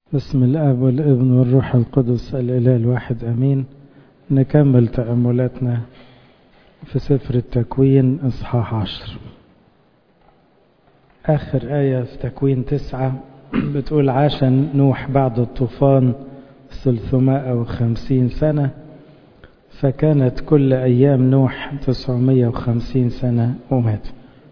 بسم الاب والابن والروح القدس الاله الواحد امين نكمل تاملاتنا في سفر التكوين اصحاح عشر اخر ايه في تكوين تسعة بتقول عاش نوح بعد الطوفان ثلثمائة وخمسين سنة فكانت كل أيام نوح تسعمية وخمسين سنة ومات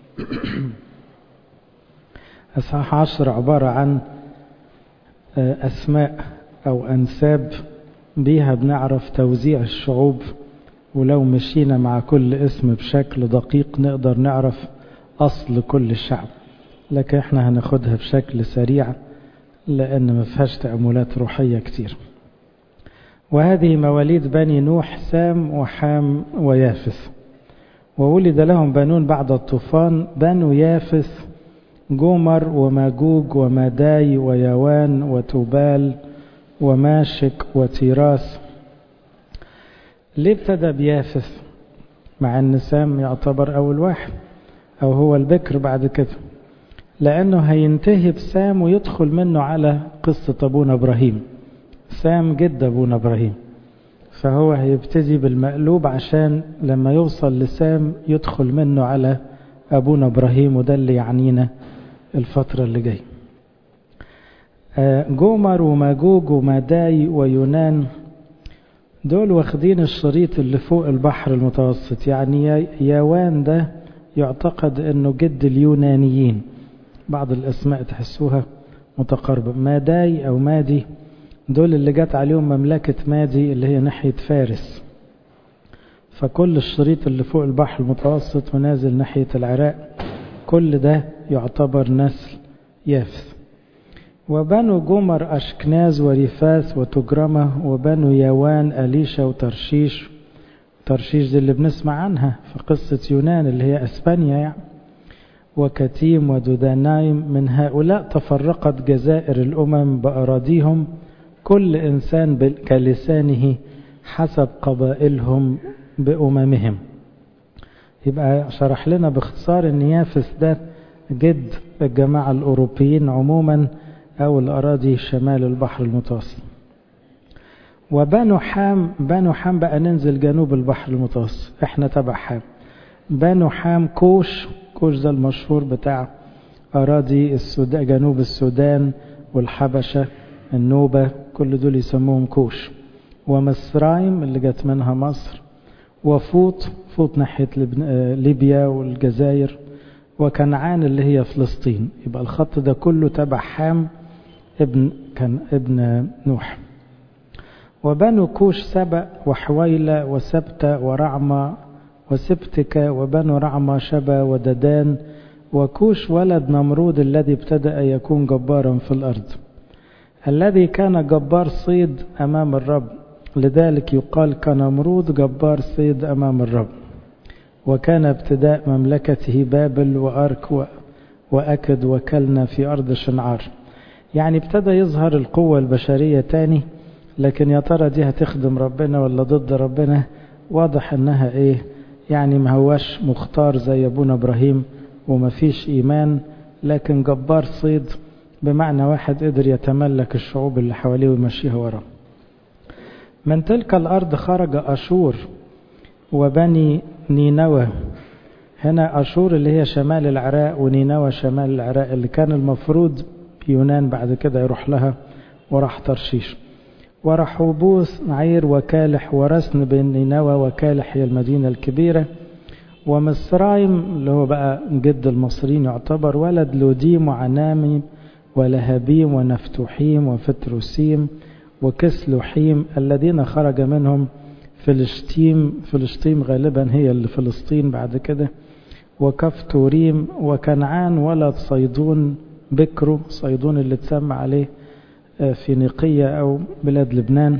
أصحاح عشر عبارة عن أسماء أو أنساب بيها بنعرف توزيع الشعوب ولو مشينا مع كل اسم بشكل دقيق نقدر نعرف أصل كل الشعب لكن احنا هناخدها بشكل سريع لأن ما فيهاش تأملات روحية كتير وهذه مواليد بني نوح سام وحام ويافث وولد لهم بنون بعد الطوفان بنو يافث جومر وماجوج ومداي ويوان وتوبال وماشك وتيراس ليه ابتدى بيافث مع ان سام يعتبر اول واحد او هو البكر بعد كده لانه هينتهي بسام ويدخل منه على قصة ابونا ابراهيم سام جد ابونا ابراهيم فهو هيبتدي بالمقلوب عشان لما يوصل لسام يدخل منه على ابونا ابراهيم وده اللي يعنينا الفترة اللي جاية جومر وماجوج ومداي ويونان دول واخدين الشريط اللي فوق البحر المتوسط يعني ياوان ده يعتقد انه جد اليونانيين بعض الاسماء تحسوها متقاربة ماداي او مادي دول اللي جت عليهم مملكة مادي اللي هي ناحية فارس فكل الشريط اللي فوق البحر المتوسط ونازل ناحية العراق كل ده يعتبر نسل يافث وبنو جمر أشكناز وريفاس وتجرمة وبنو يوان أليشا وترشيش ترشيش دي اللي بنسمع عنها في قصة يونان اللي هي أسبانيا يعني وكتيم ودودانايم من هؤلاء تفرقت جزائر الأمم بأراضيهم كل إنسان كلسانه حسب قبائلهم بأممهم يبقى شرح لنا باختصار ان يافس ده جد الجماعة الأوروبيين عموما أو الأراضي شمال البحر المتوسط وبنو حام بنو حام بقى ننزل جنوب البحر المتوسط احنا تبع حام بنو حام كوش كوش ده المشهور بتاع أراضي السودان جنوب السودان والحبشة النوبة كل دول يسموهم كوش ومصرايم اللي جت منها مصر وفوط فوط ناحية ليبيا والجزائر وكنعان اللي هي فلسطين يبقى الخط ده كله تبع حام ابن كان ابن نوح وبنو كوش سبأ وحويلة وسبتة ورعمة وسبتك وبنو رعمة شبا وددان وكوش ولد نمرود الذي ابتدأ يكون جبارا في الأرض الذي كان جبار صيد أمام الرب لذلك يقال كنمرود جبار صيد أمام الرب وكان ابتداء مملكته بابل وأرك وأكد وكلنا في أرض شنعار يعني ابتدى يظهر القوة البشرية تاني لكن يا ترى دي هتخدم ربنا ولا ضد ربنا واضح انها ايه يعني ما هواش مختار زي ابونا ابراهيم وما فيش ايمان لكن جبار صيد بمعنى واحد قدر يتملك الشعوب اللي حواليه ويمشيها وراه من تلك الأرض خرج أشور وبني نينوى هنا أشور اللي هي شمال العراق ونينوى شمال العراق اللي كان المفروض يونان بعد كده يروح لها وراح ترشيش ورحوبوس عير وكالح ورسن بن نينوى وكالح هي المدينة الكبيرة ومصرايم اللي هو بقى جد المصريين يعتبر ولد لوديم وعنامي ولهبيم ونفتوحيم وفتروسيم وكسلوحيم الذين خرج منهم فلسطيم فلسطيم غالبا هي اللي فلسطين بعد كده وكفتوريم وكنعان ولد صيدون بكرو صيدون اللي تسمى عليه فينيقية أو بلاد لبنان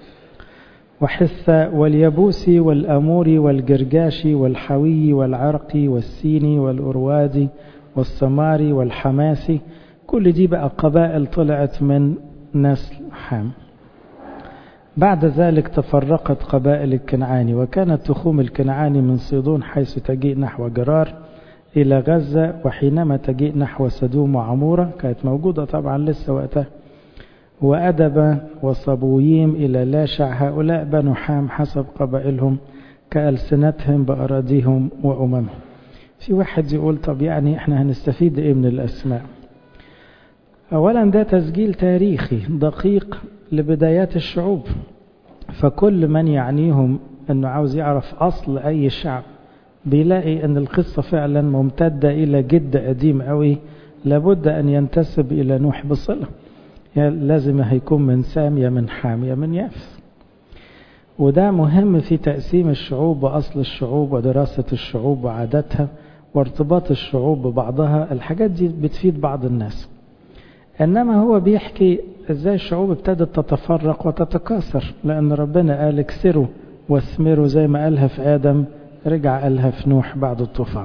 وحثة واليبوسي والأموري والجرجاشي والحوي والعرقي والسيني والأروادي والسماري والحماسي كل دي بقى قبائل طلعت من نسل حام بعد ذلك تفرقت قبائل الكنعاني وكانت تخوم الكنعاني من صيدون حيث تجيء نحو جرار إلى غزة وحينما تجيء نحو سدوم وعمورة كانت موجودة طبعا لسه وقتها وأدب وصبويم إلى لاشع هؤلاء بنو حام حسب قبائلهم كألسنتهم بأراضيهم وأممهم في واحد يقول طب يعني احنا هنستفيد ايه من الأسماء أولا ده تسجيل تاريخي دقيق لبدايات الشعوب فكل من يعنيهم أنه عاوز يعرف أصل أي شعب بيلاقي أن القصة فعلا ممتدة إلى جد قديم قوي لابد أن ينتسب إلى نوح بصلة يعني لازم هيكون من سام يا من حام يا من يافس وده مهم في تقسيم الشعوب وأصل الشعوب ودراسة الشعوب وعاداتها وارتباط الشعوب ببعضها الحاجات دي بتفيد بعض الناس إنما هو بيحكي إزاي الشعوب ابتدت تتفرق وتتكاثر لأن ربنا قال اكسروا واثمروا زي ما قالها في آدم رجع قالها في نوح بعد الطوفان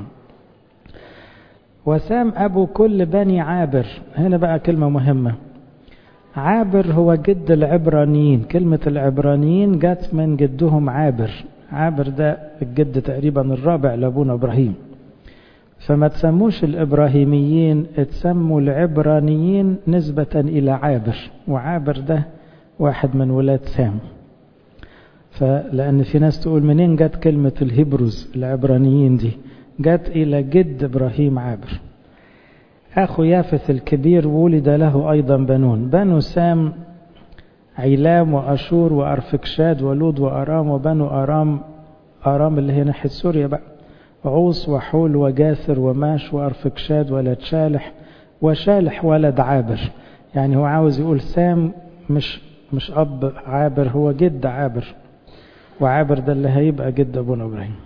وسام أبو كل بني عابر هنا بقى كلمة مهمة عابر هو جد العبرانيين كلمة العبرانيين جت من جدهم عابر عابر ده الجد تقريبا الرابع لأبونا إبراهيم فما تسموش الإبراهيميين اتسموا العبرانيين نسبة إلى عابر وعابر ده واحد من ولاد سام فلأن في ناس تقول منين جت كلمة الهبروز العبرانيين دي جت إلى جد إبراهيم عابر أخو يافث الكبير ولد له أيضا بنون بنو سام عيلام وأشور وأرفكشاد ولود وأرام وبنو أرام أرام اللي هي ناحية سوريا بقى عوص وحول وجاثر وماش وأرفكشاد ولد شالح وشالح ولد عابر يعني هو عاوز يقول سام مش مش أب عابر هو جد عابر وعابر ده اللي هيبقى جد أبونا إبراهيم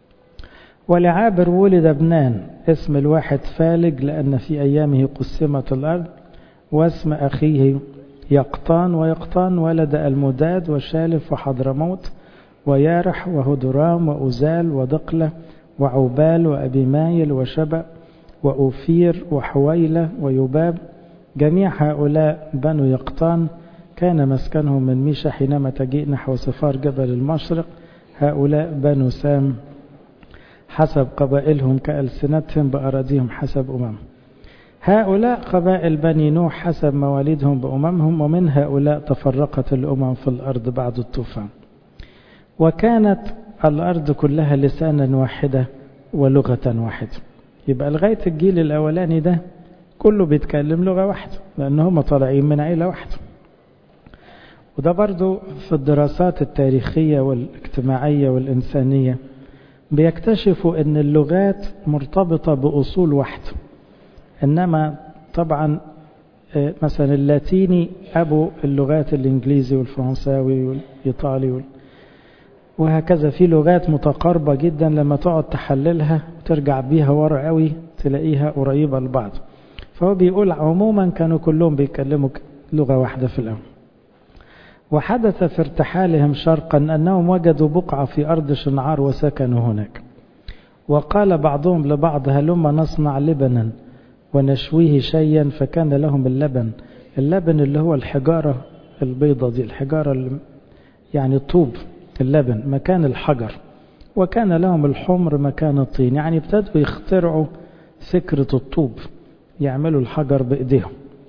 ولعابر ولد ابنان اسم الواحد فالج لأن في أيامه قسمت الأرض واسم أخيه يقطان ويقطان ولد المداد وشالف وحضرموت ويارح وهدرام وأزال ودقلة وعوبال وأبي مايل وشبأ وأوفير وحويلة ويباب جميع هؤلاء بنو يقطان كان مسكنهم من ميشا حينما تجيء نحو صفار جبل المشرق هؤلاء بنو سام حسب قبائلهم كألسنتهم بأراضيهم حسب أمم هؤلاء قبائل بني نوح حسب مواليدهم بأممهم ومن هؤلاء تفرقت الأمم في الأرض بعد الطوفان وكانت الأرض كلها لسانا واحدة ولغة واحدة يبقى لغاية الجيل الأولاني ده كله بيتكلم لغة واحدة لأن هم طالعين من عيلة واحدة وده برضو في الدراسات التاريخية والاجتماعية والإنسانية بيكتشفوا أن اللغات مرتبطة بأصول واحدة إنما طبعا مثلا اللاتيني أبو اللغات الإنجليزي والفرنساوي والإيطالي وهكذا في لغات متقاربة جدا لما تقعد تحللها وترجع بيها ورا قوي تلاقيها قريبة لبعض فهو بيقول عموما كانوا كلهم بيتكلموا لغة واحدة في الأول وحدث في ارتحالهم شرقا أنهم وجدوا بقعة في أرض شنعار وسكنوا هناك وقال بعضهم لبعض هلما نصنع لبنا ونشويه شيئا فكان لهم اللبن اللبن اللي هو الحجارة البيضة دي الحجارة اللي يعني طوب اللبن مكان الحجر وكان لهم الحمر مكان الطين يعني ابتدوا يخترعوا فكرة الطوب يعملوا الحجر بإيديهم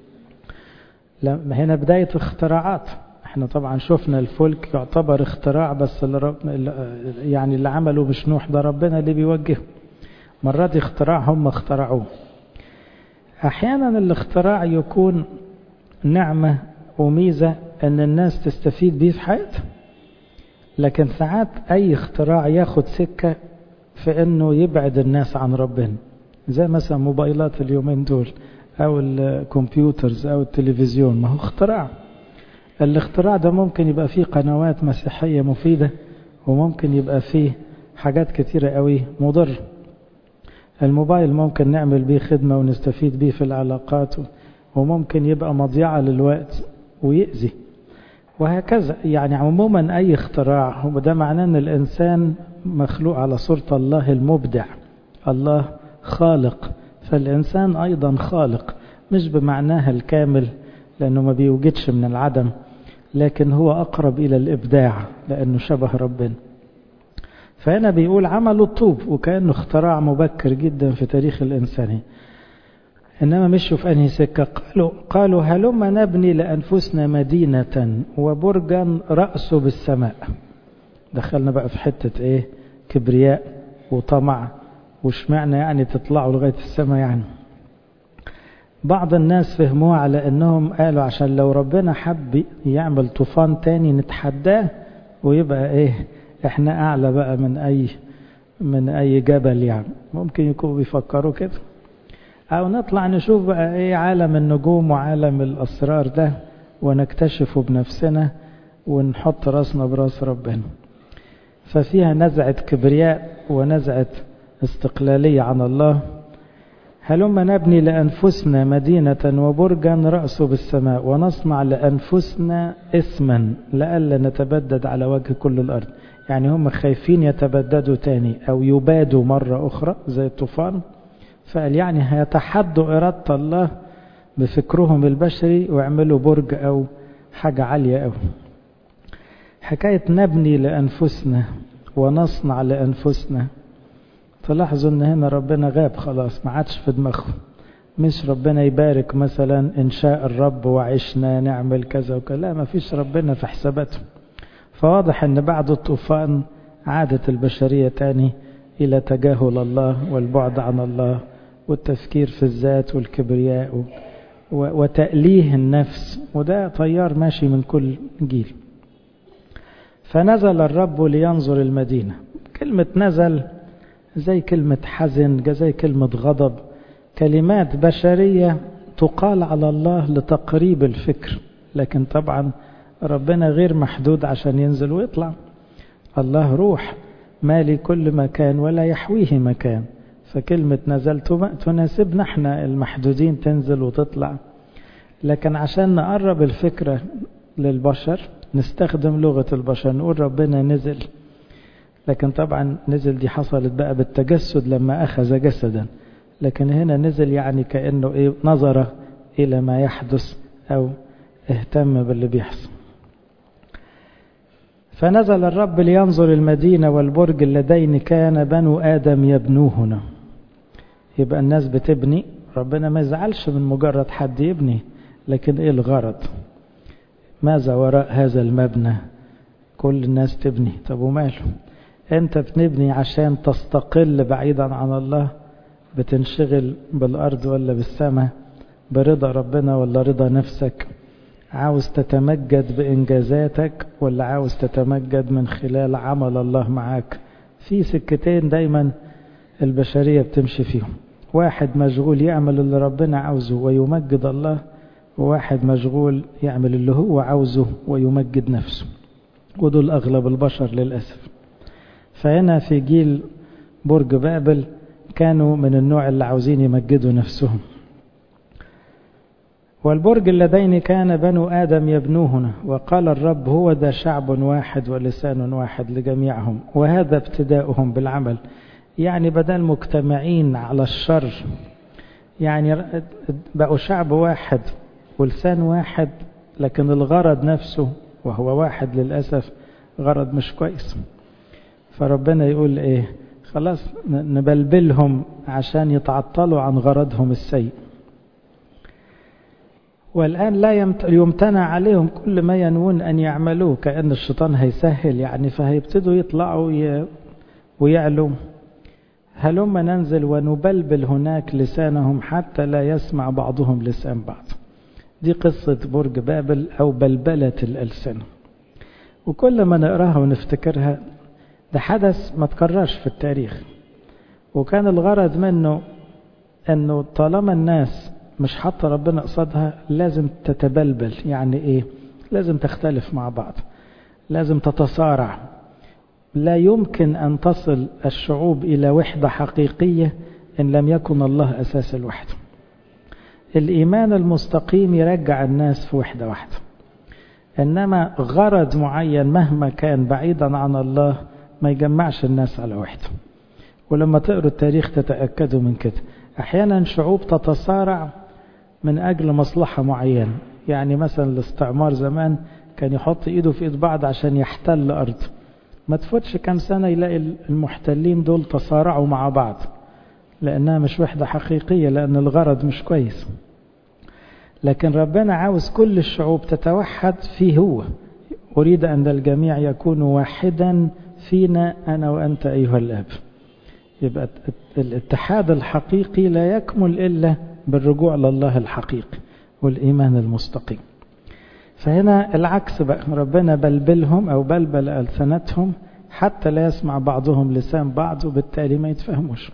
هنا بداية اختراعات احنا طبعا شفنا الفلك يعتبر اختراع بس اللي رب يعني اللي عمله مش نوح ده ربنا اللي بيوجهه مرات اختراع هم اخترعوه احيانا الاختراع يكون نعمة وميزة ان الناس تستفيد بيه في حياتها لكن ساعات اي اختراع ياخد سكة في انه يبعد الناس عن ربنا زي مثلا موبايلات اليومين دول او الكمبيوترز او التلفزيون ما هو اختراع الاختراع ده ممكن يبقى فيه قنوات مسيحية مفيدة وممكن يبقى فيه حاجات كتيرة قوي مضر الموبايل ممكن نعمل بيه خدمة ونستفيد بيه في العلاقات وممكن يبقى مضيعة للوقت ويأذي وهكذا يعني عموما أي اختراع وده معناه أن الإنسان مخلوق على صورة الله المبدع الله خالق فالإنسان أيضا خالق مش بمعناها الكامل لأنه ما بيوجدش من العدم لكن هو أقرب إلى الإبداع لأنه شبه ربنا فهنا بيقول عملوا الطوب وكأنه اختراع مبكر جدا في تاريخ الإنسانية إنما مشوا في أنهي سكة قالوا, قالوا هلما نبني لأنفسنا مدينة وبرجا رأسه بالسماء دخلنا بقى في حتة إيه كبرياء وطمع وشمعنا يعني تطلعوا لغاية السماء يعني بعض الناس فهموها على أنهم قالوا عشان لو ربنا حب يعمل طوفان تاني نتحداه ويبقى إيه إحنا أعلى بقى من أي من أي جبل يعني ممكن يكونوا بيفكروا كده أو نطلع نشوف بقى إيه عالم النجوم وعالم الأسرار ده ونكتشفه بنفسنا ونحط راسنا براس ربنا ففيها نزعة كبرياء ونزعة استقلالية عن الله هلما نبني لأنفسنا مدينة وبرجا رأسه بالسماء ونصنع لأنفسنا اسما لئلا نتبدد على وجه كل الأرض يعني هم خايفين يتبددوا تاني أو يبادوا مرة أخرى زي الطوفان فقال يعني هيتحدوا إرادة الله بفكرهم البشري ويعملوا برج أو حاجة عالية أو حكاية نبني لأنفسنا ونصنع لأنفسنا تلاحظوا ان هنا ربنا غاب خلاص ما عادش في دماغهم مش ربنا يبارك مثلا ان شاء الرب وعشنا نعمل كذا وكذا لا ما فيش ربنا في حساباتهم فواضح ان بعد الطوفان عادت البشرية تاني الى تجاهل الله والبعد عن الله والتفكير في الذات والكبرياء وتأليه النفس وده طيار ماشي من كل جيل فنزل الرب لينظر المدينة كلمة نزل زي كلمة حزن زي كلمة غضب كلمات بشرية تقال على الله لتقريب الفكر لكن طبعا ربنا غير محدود عشان ينزل ويطلع الله روح مالي كل مكان ولا يحويه مكان فكلمة نزلت تناسبنا احنا المحدودين تنزل وتطلع لكن عشان نقرب الفكرة للبشر نستخدم لغة البشر نقول ربنا نزل لكن طبعا نزل دي حصلت بقى بالتجسد لما أخذ جسدا لكن هنا نزل يعني كأنه إيه نظر إلى ما يحدث أو اهتم باللي بيحصل فنزل الرب لينظر المدينة والبرج اللذين كان بنو آدم يبنوهن يبقى الناس بتبني ربنا ما يزعلش من مجرد حد يبني لكن ايه الغرض ماذا وراء هذا المبنى كل الناس تبني طب وماله انت بتبني عشان تستقل بعيدا عن الله بتنشغل بالارض ولا بالسماء برضا ربنا ولا رضا نفسك عاوز تتمجد بانجازاتك ولا عاوز تتمجد من خلال عمل الله معاك في سكتين دايما البشرية بتمشي فيهم واحد مشغول يعمل اللي ربنا عاوزه ويمجد الله وواحد مشغول يعمل اللي هو عاوزه ويمجد نفسه ودول أغلب البشر للأسف فهنا في جيل برج بابل كانوا من النوع اللي عاوزين يمجدوا نفسهم والبرج اللذين كان بنو آدم يبنوهن وقال الرب هو ذا شعب واحد ولسان واحد لجميعهم وهذا ابتداؤهم بالعمل يعني بدل مجتمعين على الشر يعني بقوا شعب واحد ولسان واحد لكن الغرض نفسه وهو واحد للأسف غرض مش كويس فربنا يقول ايه خلاص نبلبلهم عشان يتعطلوا عن غرضهم السيء والآن لا يمتنع عليهم كل ما ينوون أن يعملوه كأن الشيطان هيسهل يعني فهيبتدوا يطلعوا ويعلوا هلما ننزل ونبلبل هناك لسانهم حتى لا يسمع بعضهم لسان بعض دي قصة برج بابل أو بلبلة الألسنة وكل ما نقراها ونفتكرها ده حدث ما تكررش في التاريخ وكان الغرض منه أنه طالما الناس مش حاطة ربنا قصادها لازم تتبلبل يعني إيه لازم تختلف مع بعض لازم تتصارع لا يمكن أن تصل الشعوب إلى وحدة حقيقية إن لم يكن الله أساس الوحدة الإيمان المستقيم يرجع الناس في وحدة واحدة إنما غرض معين مهما كان بعيدا عن الله ما يجمعش الناس على وحدة ولما تقروا التاريخ تتأكدوا من كده أحيانا شعوب تتصارع من أجل مصلحة معينة يعني مثلا الاستعمار زمان كان يحط إيده في إيد بعض عشان يحتل أرض ما تفوتش كام سنة يلاقي المحتلين دول تصارعوا مع بعض لأنها مش وحدة حقيقية لأن الغرض مش كويس لكن ربنا عاوز كل الشعوب تتوحد فيه هو أريد أن الجميع يكونوا واحدا فينا أنا وأنت أيها الآب يبقى الاتحاد الحقيقي لا يكمل إلا بالرجوع لله الحقيقي والإيمان المستقيم فهنا العكس بقى ربنا بلبلهم أو بلبل ألسنتهم حتى لا يسمع بعضهم لسان بعض وبالتالي ما يتفهموش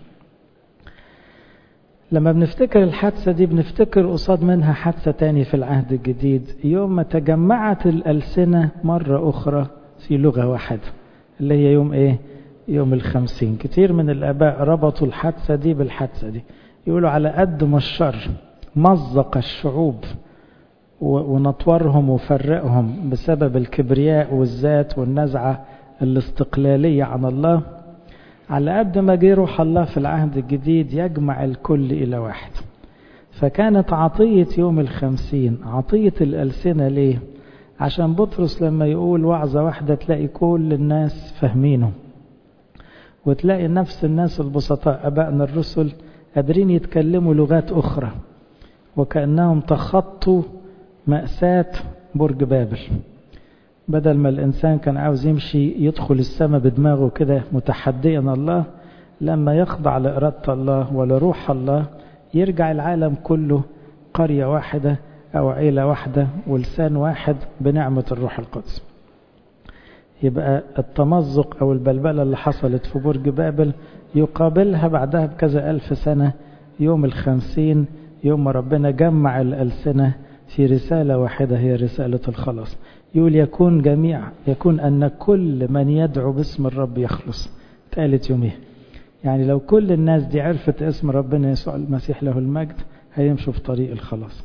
لما بنفتكر الحادثة دي بنفتكر قصاد منها حادثة تاني في العهد الجديد يوم ما تجمعت الألسنة مرة أخرى في لغة واحدة اللي هي يوم إيه؟ يوم الخمسين كتير من الآباء ربطوا الحادثة دي بالحادثة دي يقولوا على قد ما الشر مزق الشعوب ونطورهم وفرقهم بسبب الكبرياء والذات والنزعة الاستقلالية عن الله على قد ما جه روح الله في العهد الجديد يجمع الكل إلى واحد فكانت عطية يوم الخمسين عطية الألسنة ليه عشان بطرس لما يقول وعظة واحدة تلاقي كل الناس فاهمينه وتلاقي نفس الناس البسطاء أبائنا الرسل قادرين يتكلموا لغات أخرى وكأنهم تخطوا مأساة برج بابل بدل ما الإنسان كان عاوز يمشي يدخل السماء بدماغه كده متحديا الله لما يخضع لإرادة الله ولروح الله يرجع العالم كله قرية واحدة أو عيلة واحدة ولسان واحد بنعمة الروح القدس يبقى التمزق أو البلبلة اللي حصلت في برج بابل يقابلها بعدها بكذا ألف سنة يوم الخمسين يوم ما ربنا جمع الألسنة في رسالة واحدة هي رسالة الخلاص يقول يكون جميع يكون أن كل من يدعو باسم الرب يخلص ثالث يومه يعني لو كل الناس دي عرفت اسم ربنا يسوع المسيح له المجد هيمشوا في طريق الخلاص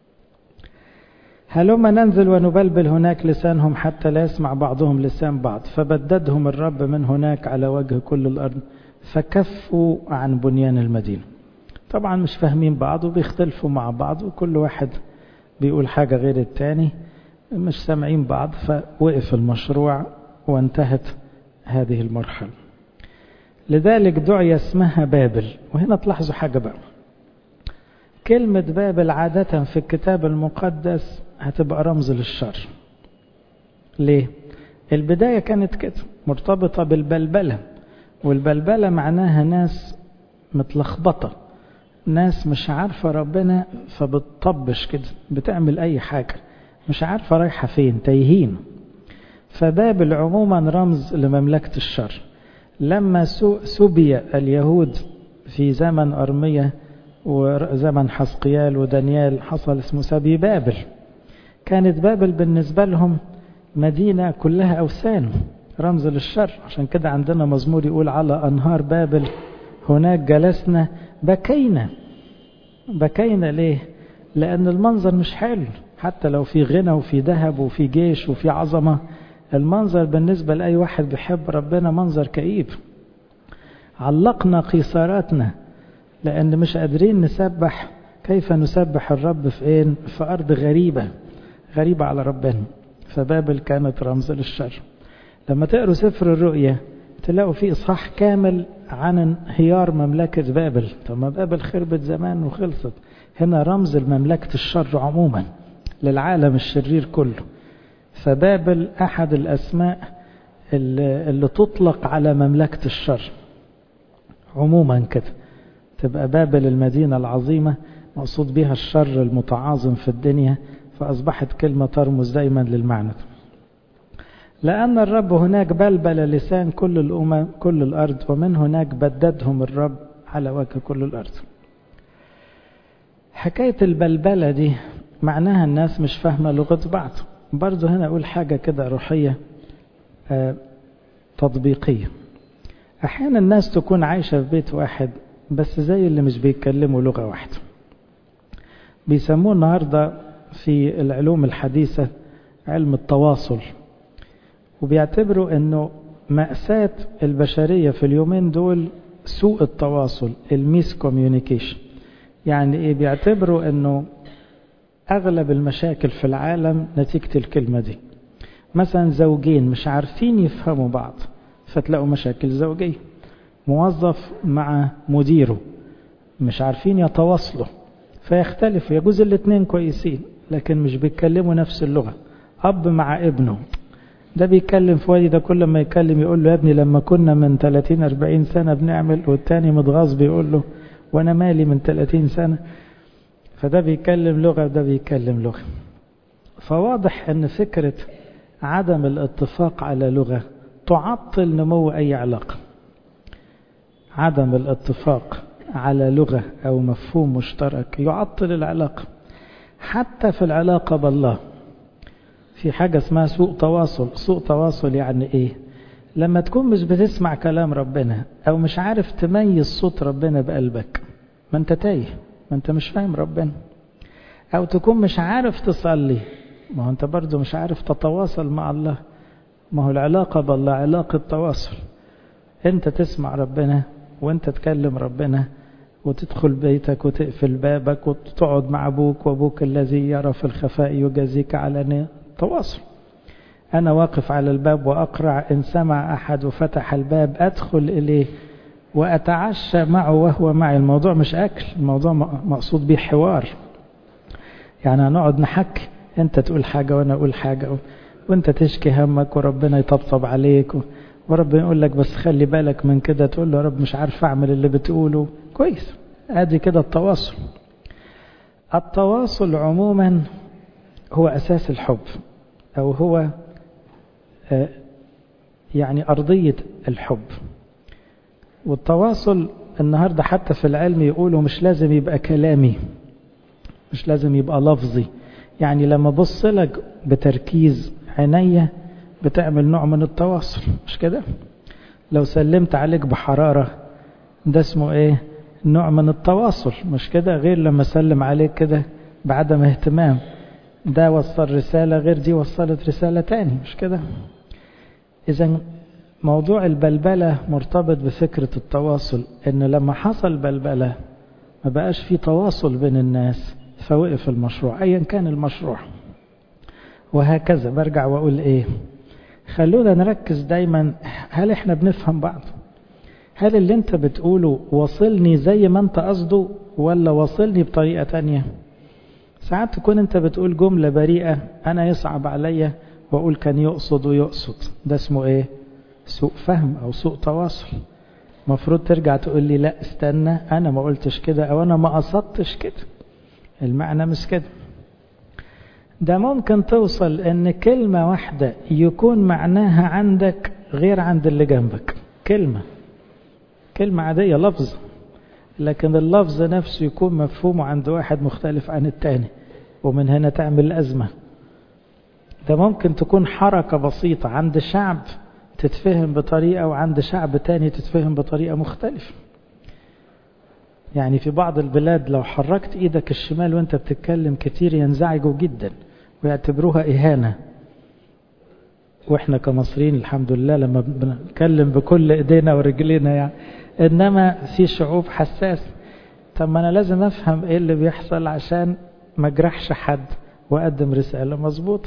هلما ننزل ونبلبل هناك لسانهم حتى لا يسمع بعضهم لسان بعض فبددهم الرب من هناك على وجه كل الأرض فكفوا عن بنيان المدينة طبعا مش فاهمين بعض وبيختلفوا مع بعض وكل واحد بيقول حاجة غير التاني مش سامعين بعض فوقف المشروع وانتهت هذه المرحلة لذلك دعي اسمها بابل وهنا تلاحظوا حاجة بقى كلمة بابل عادة في الكتاب المقدس هتبقى رمز للشر ليه؟ البداية كانت كده مرتبطة بالبلبلة والبلبلة معناها ناس متلخبطة ناس مش عارفة ربنا فبتطبش كده بتعمل أي حاجة مش عارفة رايحة فين تايهين فبابل عموما رمز لمملكة الشر لما سبي اليهود في زمن أرمية وزمن حسقيال ودانيال حصل اسمه سبي بابل كانت بابل بالنسبة لهم مدينة كلها أوثان رمز للشر عشان كده عندنا مزمور يقول على أنهار بابل هناك جلسنا بكينا بكينا ليه لأن المنظر مش حلو حتى لو في غنى وفي ذهب وفي جيش وفي عظمة المنظر بالنسبة لأي واحد بيحب ربنا منظر كئيب علقنا قيصاراتنا لأن مش قادرين نسبح كيف نسبح الرب في إيه؟ في أرض غريبة غريبة على ربنا فبابل كانت رمز للشر لما تقروا سفر الرؤيا تلاقوا فيه إصحاح كامل عن انهيار مملكة بابل طب ما بابل خربت زمان وخلصت هنا رمز لمملكة الشر عموما للعالم الشرير كله فبابل أحد الأسماء اللي, اللي تطلق على مملكة الشر عموما كده تبقى بابل المدينة العظيمة مقصود بها الشر المتعاظم في الدنيا فأصبحت كلمة ترمز دائما للمعنى لأن الرب هناك بلبل لسان كل الأمم كل الأرض ومن هناك بددهم الرب على وجه كل الأرض حكاية البلبلة دي معناها الناس مش فاهمة لغة بعض برضه هنا أقول حاجة كده روحية آه تطبيقية أحيانا الناس تكون عايشة في بيت واحد بس زي اللي مش بيتكلموا لغة واحدة بيسموه النهاردة في العلوم الحديثة علم التواصل وبيعتبروا أنه مأساة البشرية في اليومين دول سوء التواصل الميس كوميونيكيشن يعني إيه بيعتبروا أنه أغلب المشاكل في العالم نتيجة الكلمة دي مثلا زوجين مش عارفين يفهموا بعض فتلاقوا مشاكل زوجية موظف مع مديره مش عارفين يتواصلوا فيختلفوا يجوز الاثنين كويسين لكن مش بيتكلموا نفس اللغة أب مع ابنه ده بيتكلم في وادي ده كل ما يتكلم يقول له يا ابني لما كنا من 30 40 سنة بنعمل والتاني متغاظ بيقول له وانا مالي من 30 سنة فده بيتكلم لغة وده بيتكلم لغة فواضح ان فكرة عدم الاتفاق على لغة تعطل نمو اي علاقة عدم الاتفاق على لغة او مفهوم مشترك يعطل العلاقة حتى في العلاقة بالله في حاجة اسمها سوء تواصل سوء تواصل يعني ايه لما تكون مش بتسمع كلام ربنا او مش عارف تميز صوت ربنا بقلبك ما انت تايه ما انت مش فاهم ربنا او تكون مش عارف تصلي ما هو انت برضو مش عارف تتواصل مع الله ما هو العلاقة بالله علاقة تواصل انت تسمع ربنا وانت تكلم ربنا وتدخل بيتك وتقفل بابك وتقعد مع ابوك وابوك الذي يرى في الخفاء يجازيك على تواصل أنا واقف على الباب وأقرع إن سمع أحد وفتح الباب أدخل إليه وأتعشى معه وهو معي الموضوع مش أكل الموضوع مقصود به حوار يعني هنقعد نحكي أنت تقول حاجة وأنا أقول حاجة وأنت تشكي همك وربنا يطبطب عليك وربنا يقول لك بس خلي بالك من كده تقول له يا رب مش عارف أعمل اللي بتقوله كويس ادي كده التواصل التواصل عموما هو أساس الحب أو هو يعني أرضية الحب والتواصل النهاردة حتى في العلم يقولوا مش لازم يبقى كلامي مش لازم يبقى لفظي يعني لما بص لك بتركيز عينيا بتعمل نوع من التواصل مش كده لو سلمت عليك بحرارة ده اسمه ايه نوع من التواصل مش كده غير لما سلم عليك كده بعدم اهتمام ده وصل رسالة غير دي وصلت رسالة تاني مش كده إذا موضوع البلبلة مرتبط بفكرة التواصل إن لما حصل بلبلة ما بقاش في تواصل بين الناس فوقف المشروع أيا كان المشروع وهكذا برجع وأقول إيه خلونا نركز دايما هل إحنا بنفهم بعض هل اللي أنت بتقوله وصلني زي ما أنت قصده ولا وصلني بطريقة تانية ساعات تكون أنت بتقول جملة بريئة أنا يصعب عليا وأقول كان يقصد ويقصد ده اسمه إيه سوء فهم أو سوء تواصل مفروض ترجع تقول لي لا استنى أنا ما قلتش كده أو أنا ما قصدتش كده المعنى مش كده ده ممكن توصل ان كلمة واحدة يكون معناها عندك غير عند اللي جنبك كلمة كلمة عادية لفظ لكن اللفظ نفسه يكون مفهومه عند واحد مختلف عن التاني ومن هنا تعمل أزمة ده ممكن تكون حركة بسيطة عند شعب تتفهم بطريقة وعند شعب تاني تتفهم بطريقة مختلفة يعني في بعض البلاد لو حركت ايدك الشمال وانت بتتكلم كتير ينزعجوا جدا ويعتبروها إهانة واحنا كمصريين الحمد لله لما بنتكلم بكل ايدينا ورجلينا يعني انما في شعوب حساس طب ما انا لازم افهم ايه اللي بيحصل عشان ما اجرحش حد واقدم رسالة مظبوطة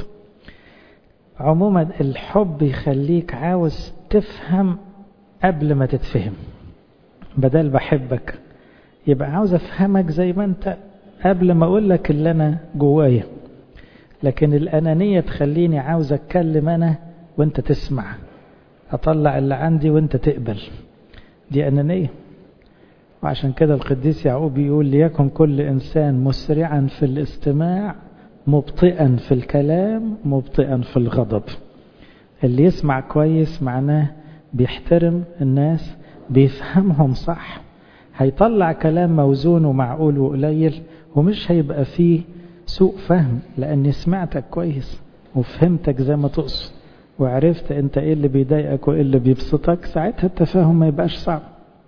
عموما الحب يخليك عاوز تفهم قبل ما تتفهم بدل بحبك يبقى عاوز افهمك زي ما انت قبل ما اقول لك اللي انا جوايا لكن الانانيه تخليني عاوز اتكلم انا وانت تسمع اطلع اللي عندي وانت تقبل دي انانيه وعشان كده القديس يعقوب يقول ليكن كل انسان مسرعا في الاستماع مبطئا في الكلام مبطئا في الغضب اللي يسمع كويس معناه بيحترم الناس بيفهمهم صح هيطلع كلام موزون ومعقول وقليل ومش هيبقى فيه سوء فهم لأني سمعتك كويس وفهمتك زي ما تقصد وعرفت انت ايه اللي بيضايقك وايه اللي بيبسطك ساعتها التفاهم ما يبقاش صعب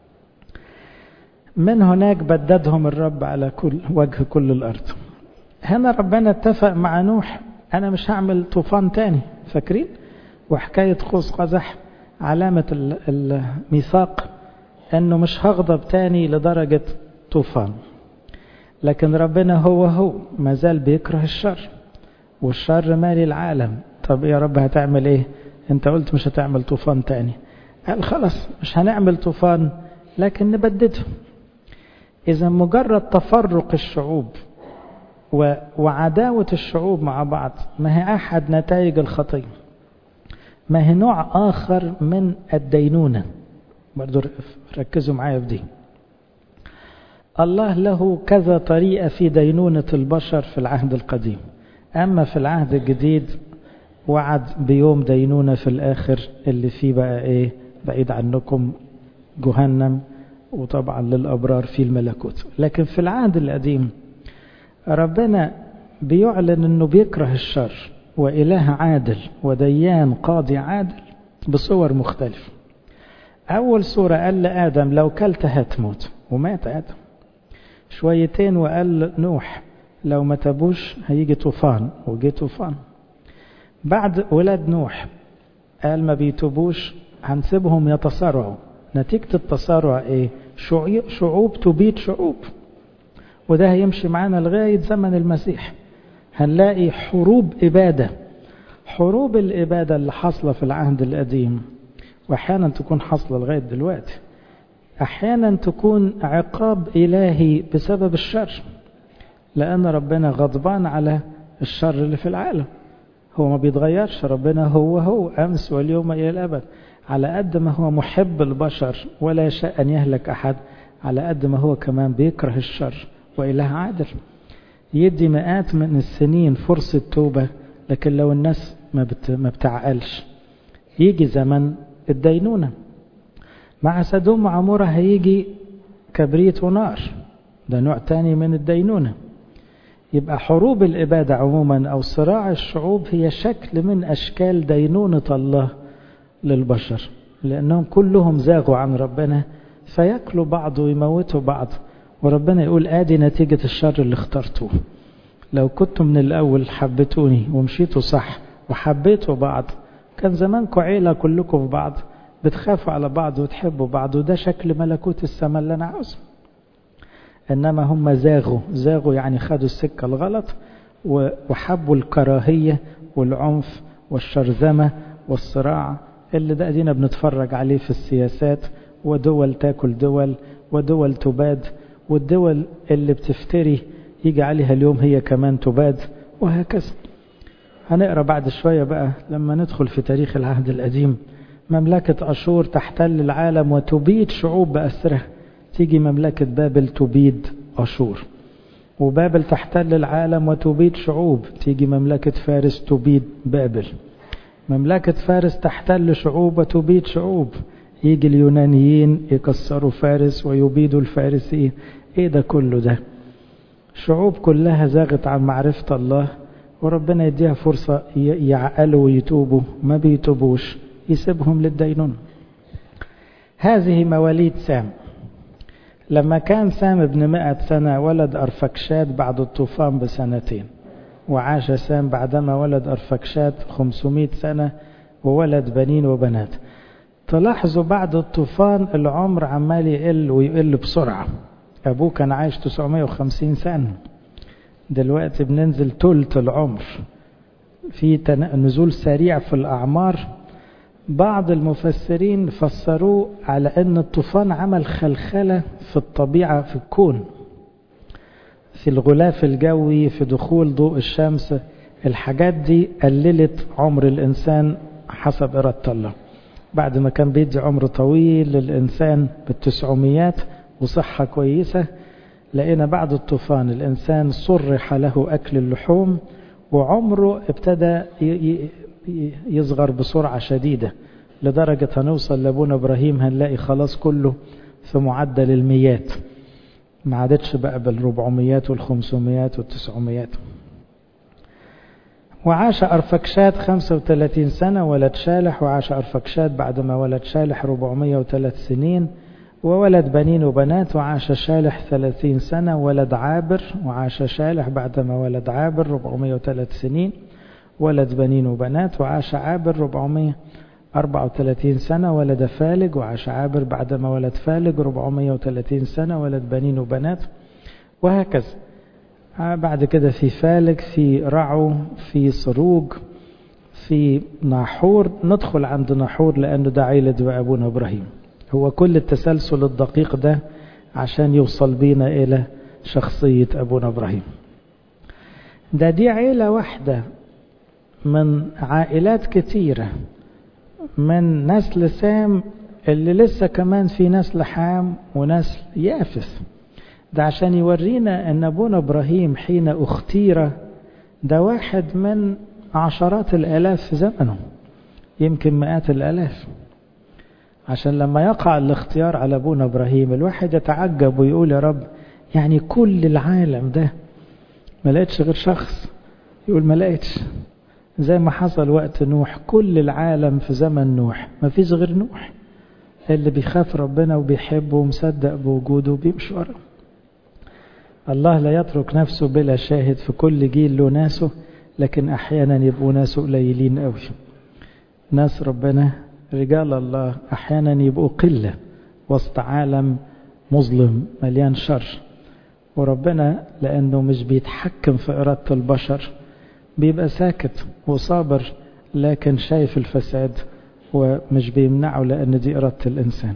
من هناك بددهم الرب على كل وجه كل الأرض هنا ربنا اتفق مع نوح أنا مش هعمل طوفان تاني فاكرين وحكاية قوس قزح علامة الميثاق أنه مش هغضب تاني لدرجة طوفان لكن ربنا هو هو ما زال بيكره الشر والشر مالي العالم طب يا رب هتعمل ايه انت قلت مش هتعمل طوفان تاني قال خلاص مش هنعمل طوفان لكن نبدده إذا مجرد تفرق الشعوب وعداوة الشعوب مع بعض ما هي أحد نتائج الخطية ما هي نوع آخر من الدينونة برضو ركزوا معايا في دي الله له كذا طريقة في دينونة البشر في العهد القديم أما في العهد الجديد وعد بيوم دينونة في الآخر اللي فيه بقى إيه بعيد عنكم جهنم وطبعا للأبرار في الملكوت لكن في العهد القديم ربنا بيعلن أنه بيكره الشر وإله عادل وديان قاضي عادل بصور مختلفة أول صورة قال لآدم لو كلت هتموت ومات آدم شويتين وقال نوح لو ما تبوش هيجي طوفان وجي طوفان بعد ولاد نوح قال ما بيتوبوش هنسيبهم يتصارعوا نتيجة التصارع ايه شعوب تبيد شعوب وده هيمشي معانا لغاية زمن المسيح هنلاقي حروب إبادة حروب الإبادة اللي حاصلة في العهد القديم وأحيانا تكون حاصلة لغاية دلوقتي أحيانا تكون عقاب إلهي بسبب الشر لأن ربنا غضبان على الشر اللي في العالم هو ما بيتغيرش ربنا هو هو أمس واليوم إلى الأبد على قد ما هو محب البشر ولا يشاء أن يهلك أحد على قد ما هو كمان بيكره الشر وإله عادل يدي مئات من السنين فرصة توبة لكن لو الناس ما, بت... ما بتعقلش يجي زمن الدينونة مع سدوم وعمورة هيجي كبريت ونار ده نوع تاني من الدينونة يبقى حروب الإبادة عموما أو صراع الشعوب هي شكل من أشكال دينونة الله للبشر لأنهم كلهم زاغوا عن ربنا فيأكلوا بعض ويموتوا بعض وربنا يقول آدي نتيجة الشر اللي اخترتوه لو كنتم من الأول حبيتوني ومشيتوا صح وحبيتوا بعض كان زمانكم عيلة كلكم في بعض بتخافوا على بعض وتحبوا بعض وده شكل ملكوت السماء اللي أنا عاوزه إنما هم زاغوا زاغوا يعني خدوا السكة الغلط وحبوا الكراهية والعنف والشرذمة والصراع اللي ده أدينا بنتفرج عليه في السياسات ودول تاكل دول ودول تباد والدول اللي بتفتري يجي عليها اليوم هي كمان تباد وهكذا هنقرأ بعد شوية بقى لما ندخل في تاريخ العهد القديم مملكة أشور تحتل العالم وتبيد شعوب بأسرها تيجي مملكة بابل تبيد أشور وبابل تحتل العالم وتبيد شعوب تيجي مملكة فارس تبيد بابل مملكة فارس تحتل شعوب وتبيد شعوب يجي اليونانيين يكسروا فارس ويبيدوا الفارسيين ايه ده كله ده شعوب كلها زاغت عن معرفة الله وربنا يديها فرصة يعقلوا ويتوبوا ما بيتوبوش يسيبهم للدينون هذه مواليد سام لما كان سام ابن مئة سنة ولد أرفكشاد بعد الطوفان بسنتين وعاش سام بعدما ولد أرفكشاد خمسمائة سنة وولد بنين وبنات تلاحظوا بعد الطوفان العمر عمال يقل ويقل بسرعة أبوه كان عايش 950 سنة دلوقتي بننزل تلت العمر في نزول سريع في الأعمار بعض المفسرين فسروه على أن الطوفان عمل خلخلة في الطبيعة في الكون في الغلاف الجوي في دخول ضوء الشمس الحاجات دي قللت عمر الإنسان حسب إرادة الله بعد ما كان بيدي عمر طويل للإنسان بالتسعميات وصحة كويسة لقينا بعد الطوفان الإنسان صرح له أكل اللحوم وعمره ابتدى يصغر بسرعة شديدة لدرجة هنوصل لابونا إبراهيم هنلاقي خلاص كله في معدل الميات ما عادتش بقى بالربعميات والخمسميات والتسعميات وعاش أرفكشاد 35 سنة ولد شالح وعاش أرفكشاد بعدما ولد شالح 403 سنين وولد بنين وبنات وعاش شالح 30 سنة ولد عابر وعاش شالح بعدما ولد عابر 403 سنين ولد بنين وبنات وعاش عابر 434 سنة ولد فالج وعاش عابر بعدما ولد فالج 430 سنة ولد بنين وبنات وهكذا بعد كده في فالج في رعو في صروج في ناحور ندخل عند ناحور لأنه ده عيلة أبونا إبراهيم هو كل التسلسل الدقيق ده عشان يوصل بينا إلى شخصية أبونا إبراهيم ده دي عيلة واحدة من عائلات كتيرة من نسل سام اللي لسه كمان في نسل حام ونسل يافث ده عشان يورينا ان ابونا ابراهيم حين اختير ده واحد من عشرات الالاف في زمنه يمكن مئات الالاف عشان لما يقع الاختيار على ابونا ابراهيم الواحد يتعجب ويقول يا رب يعني كل العالم ده ما لقيتش غير شخص يقول ما لقيتش زي ما حصل وقت نوح كل العالم في زمن نوح ما فيش غير نوح اللي بيخاف ربنا وبيحبه ومصدق بوجوده وبيمشي وراه الله لا يترك نفسه بلا شاهد في كل جيل له ناسه لكن احيانا يبقوا ناسه قليلين قوي ناس ربنا رجال الله احيانا يبقوا قله وسط عالم مظلم مليان شر وربنا لانه مش بيتحكم في اراده البشر بيبقى ساكت وصابر لكن شايف الفساد ومش بيمنعه لأن دي إرادة الإنسان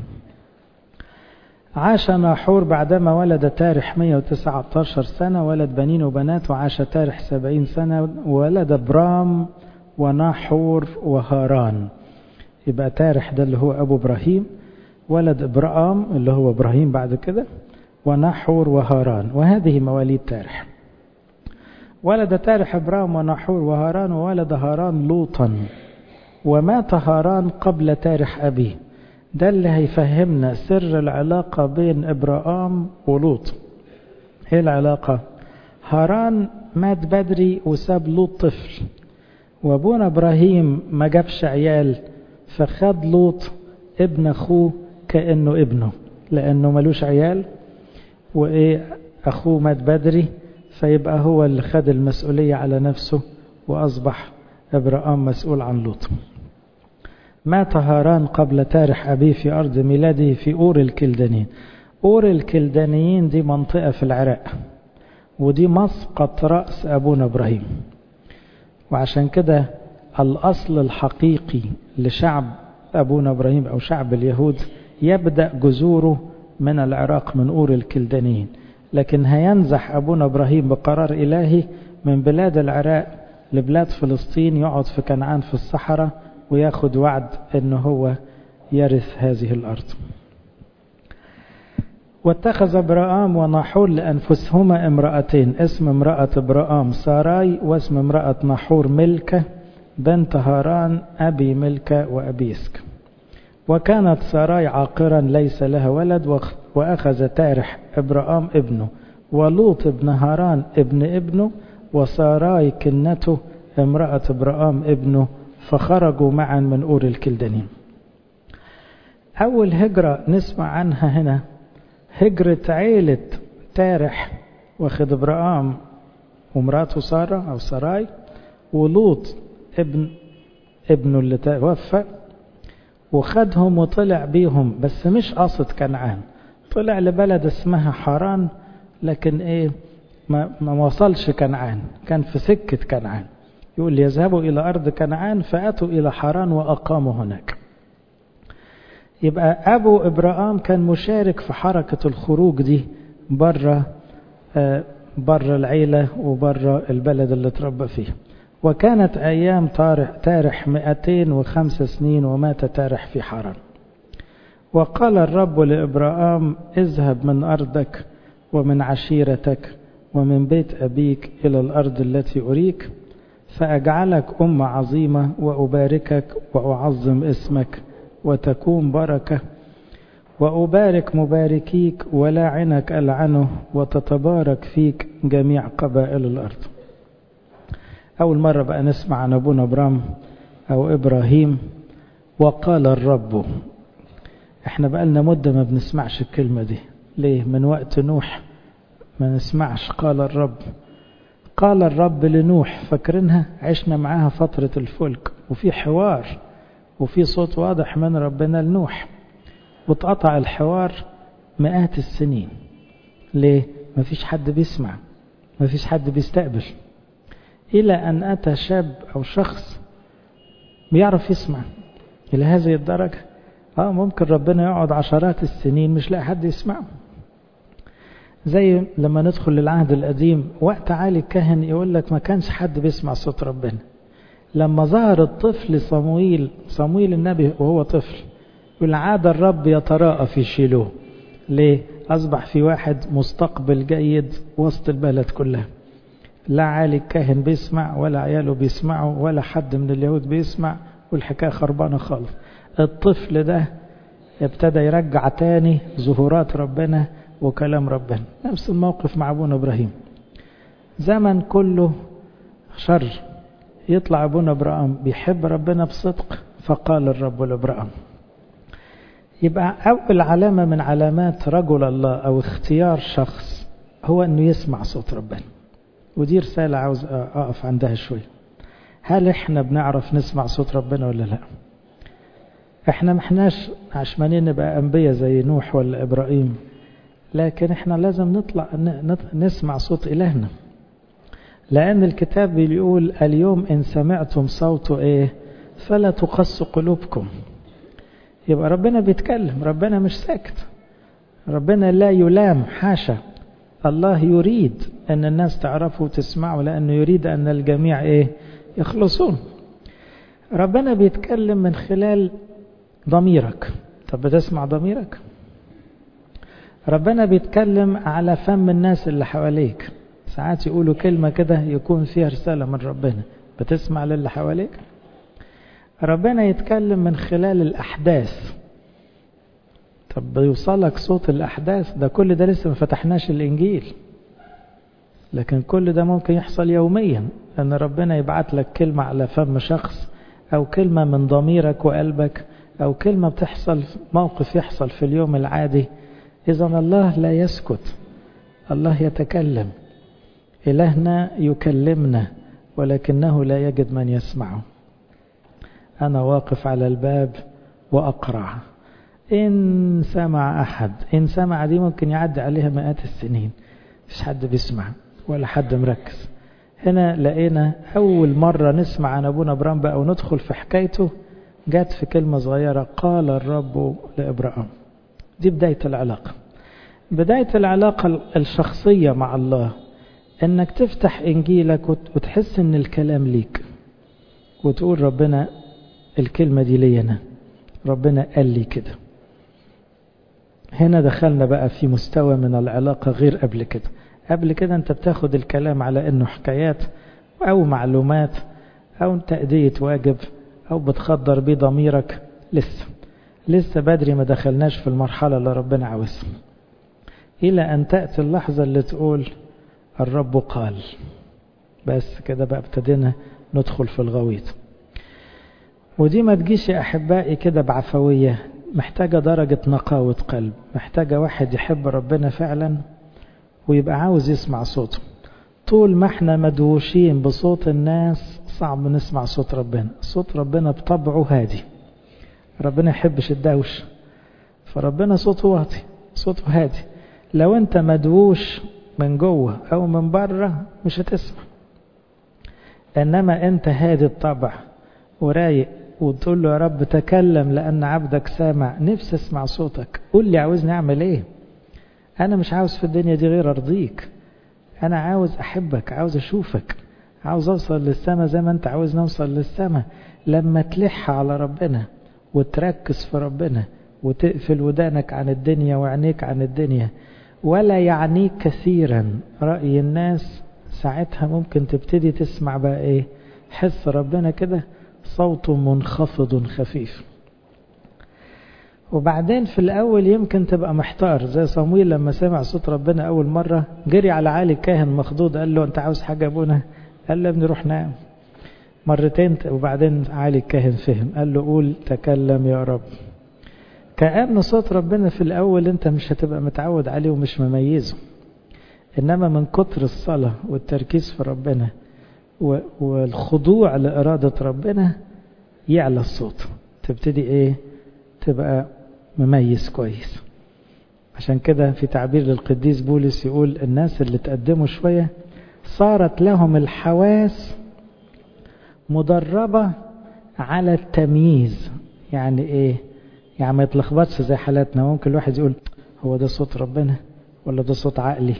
عاش ناحور بعدما ولد تارح 119 سنة ولد بنين وبنات وعاش تارح 70 سنة ولد برام وناحور وهاران يبقى تارح ده اللي هو أبو إبراهيم ولد إبرام اللي هو إبراهيم بعد كده وناحور وهاران وهذه مواليد تارح ولد تارح إبرام وناحور وهاران وولد هاران لوطا ومات هاران قبل تارح أبيه ده اللي هيفهمنا سر العلاقة بين إبراهام ولوط ايه العلاقة هاران مات بدري وساب لوط طفل وابونا ابراهيم ما جابش عيال فخد لوط ابن اخوه كانه ابنه لانه ملوش عيال وايه اخوه مات بدري فيبقى هو اللي خد المسؤوليه على نفسه واصبح ابراهام مسؤول عن لوط مات هاران قبل تارح أبيه في أرض ميلاده في أور الكلدانيين أور الكلدانيين دي منطقة في العراق ودي مسقط رأس أبونا إبراهيم وعشان كده الأصل الحقيقي لشعب أبونا إبراهيم أو شعب اليهود يبدأ جذوره من العراق من أور الكلدانيين لكن هينزح أبونا إبراهيم بقرار إلهي من بلاد العراق لبلاد فلسطين يقعد في كنعان في الصحراء وياخد وعد انه هو يرث هذه الارض واتخذ ابراام وناحور لانفسهما امراتين اسم امراه ابراام ساراي واسم امراه ناحور ملكه بنت هاران ابي ملكه وابيسك وكانت ساراي عاقرا ليس لها ولد واخذ تارح ابراام ابنه ولوط ابن هاران ابن ابنه وساراي كنته امراه ابراام ابنه فخرجوا معا من أور الكلدانين أول هجرة نسمع عنها هنا هجرة عيلة تارح واخد إبراهام ومراته سارة أو سراي ولوط ابن ابنه اللي توفى وخدهم وطلع بيهم بس مش قصد كنعان طلع لبلد اسمها حران لكن ايه ما, ما وصلش كنعان كان في سكة كنعان يقول يذهبوا إلى أرض كنعان فأتوا إلى حران وأقاموا هناك يبقى أبو إبراهام كان مشارك في حركة الخروج دي بره بره العيلة وبره البلد اللي اتربى فيه وكانت أيام تارح, تارح 205 سنين ومات تارح في حران وقال الرب لإبراهام اذهب من أرضك ومن عشيرتك ومن بيت أبيك إلى الأرض التي أريك فأجعلك أمة عظيمة وأباركك وأعظم اسمك وتكون بركة وأبارك مباركيك ولاعنك ألعنه وتتبارك فيك جميع قبائل الأرض أول مرة بقى نسمع عن أبونا إبرام أو إبراهيم وقال الرب احنا بقى لنا مدة ما بنسمعش الكلمة دي ليه من وقت نوح ما نسمعش قال الرب قال الرب لنوح فاكرينها عشنا معاها فترة الفلك وفي حوار وفي صوت واضح من ربنا لنوح واتقطع الحوار مئات السنين ليه ما فيش حد بيسمع ما فيش حد بيستقبل إلى أن أتى شاب أو شخص بيعرف يسمع إلى هذه الدرجة آه ممكن ربنا يقعد عشرات السنين مش لاقي حد يسمعه زي لما ندخل للعهد القديم وقت عالي الكاهن يقول لك ما كانش حد بيسمع صوت ربنا لما ظهر الطفل صمويل صمويل النبي وهو طفل يقول عاد الرب يتراءى في شيلوه ليه أصبح في واحد مستقبل جيد وسط البلد كلها لا عالي الكاهن بيسمع ولا عياله بيسمعوا ولا حد من اليهود بيسمع والحكاية خربانة خالص الطفل ده ابتدى يرجع تاني ظهورات ربنا وكلام ربنا نفس الموقف مع ابونا ابراهيم زمن كله شر يطلع ابونا ابراهيم بيحب ربنا بصدق فقال الرب لابراهيم يبقى اول علامه من علامات رجل الله او اختيار شخص هو انه يسمع صوت ربنا ودي رساله عاوز اقف عندها شويه هل احنا بنعرف نسمع صوت ربنا ولا لا احنا محناش عشمانين نبقى انبياء زي نوح ولا ابراهيم لكن احنا لازم نطلع نسمع صوت إلهنا لأن الكتاب بيقول اليوم إن سمعتم صوته إيه فلا تقص قلوبكم يبقى ربنا بيتكلم ربنا مش ساكت ربنا لا يلام حاشا الله يريد أن الناس تعرفه وتسمعه لأنه يريد أن الجميع إيه يخلصون ربنا بيتكلم من خلال ضميرك طب بتسمع ضميرك ربنا بيتكلم على فم الناس اللي حواليك ساعات يقولوا كلمة كده يكون فيها رسالة من ربنا بتسمع للي حواليك ربنا يتكلم من خلال الأحداث طب بيوصلك صوت الأحداث ده كل ده لسه ما فتحناش الإنجيل لكن كل ده ممكن يحصل يوميا أن ربنا يبعت لك كلمة على فم شخص أو كلمة من ضميرك وقلبك أو كلمة بتحصل موقف يحصل في اليوم العادي إذا الله لا يسكت الله يتكلم إلهنا يكلمنا ولكنه لا يجد من يسمعه أنا واقف على الباب وأقرع إن سمع أحد إن سمع دي ممكن يعدي عليها مئات السنين مش حد بيسمع ولا حد مركز هنا لقينا أول مرة نسمع عن أبونا إبراهيم بقى وندخل في حكايته جت في كلمة صغيرة قال الرب لإبراهيم دي بداية العلاقة بداية العلاقة الشخصية مع الله انك تفتح انجيلك وتحس ان الكلام ليك وتقول ربنا الكلمة دي لي انا ربنا قال لي كده هنا دخلنا بقى في مستوى من العلاقة غير قبل كده قبل كده انت بتاخد الكلام على انه حكايات او معلومات او تأدية واجب او بتخدر بيه ضميرك لسه لسه بدري ما دخلناش في المرحلة اللي ربنا عاوزها إلى أن تأتي اللحظة اللي تقول الرب قال بس كده بقى ابتدينا ندخل في الغويط ودي ما تجيش يا أحبائي كده بعفوية محتاجة درجة نقاوة قلب محتاجة واحد يحب ربنا فعلا ويبقى عاوز يسمع صوته طول ما احنا مدوشين بصوت الناس صعب نسمع صوت ربنا صوت ربنا بطبعه هادي ربنا يحبش الدوش فربنا صوته واطي صوته هادي لو انت مدووش من جوه او من بره مش هتسمع انما انت هادي الطبع ورايق وتقول له يا رب تكلم لان عبدك سامع نفسي اسمع صوتك قول لي عاوزني اعمل ايه انا مش عاوز في الدنيا دي غير ارضيك انا عاوز احبك عاوز اشوفك عاوز اوصل للسما زي ما انت عاوز نوصل للسما لما تلح على ربنا وتركز في ربنا وتقفل ودانك عن الدنيا وعينيك عن الدنيا ولا يعنيك كثيرا رأي الناس ساعتها ممكن تبتدي تسمع بقى ايه حس ربنا كده صوت منخفض خفيف وبعدين في الأول يمكن تبقى محتار زي صمويل لما سمع صوت ربنا أول مرة جري على علي كاهن مخضوض قال له أنت عاوز حاجة يا أبونا قال له ابني روح نام مرتين وبعدين علي الكاهن فهم قال له قول تكلم يا رب كأن صوت ربنا في الأول أنت مش هتبقى متعود عليه ومش مميزه إنما من كتر الصلاة والتركيز في ربنا والخضوع لإرادة ربنا يعلى الصوت تبتدي إيه تبقى مميز كويس عشان كده في تعبير للقديس بولس يقول الناس اللي تقدموا شوية صارت لهم الحواس مدربة على التمييز يعني ايه يعني ما يتلخبطش زي حالاتنا ممكن الواحد يقول هو ده صوت ربنا ولا ده صوت عقلي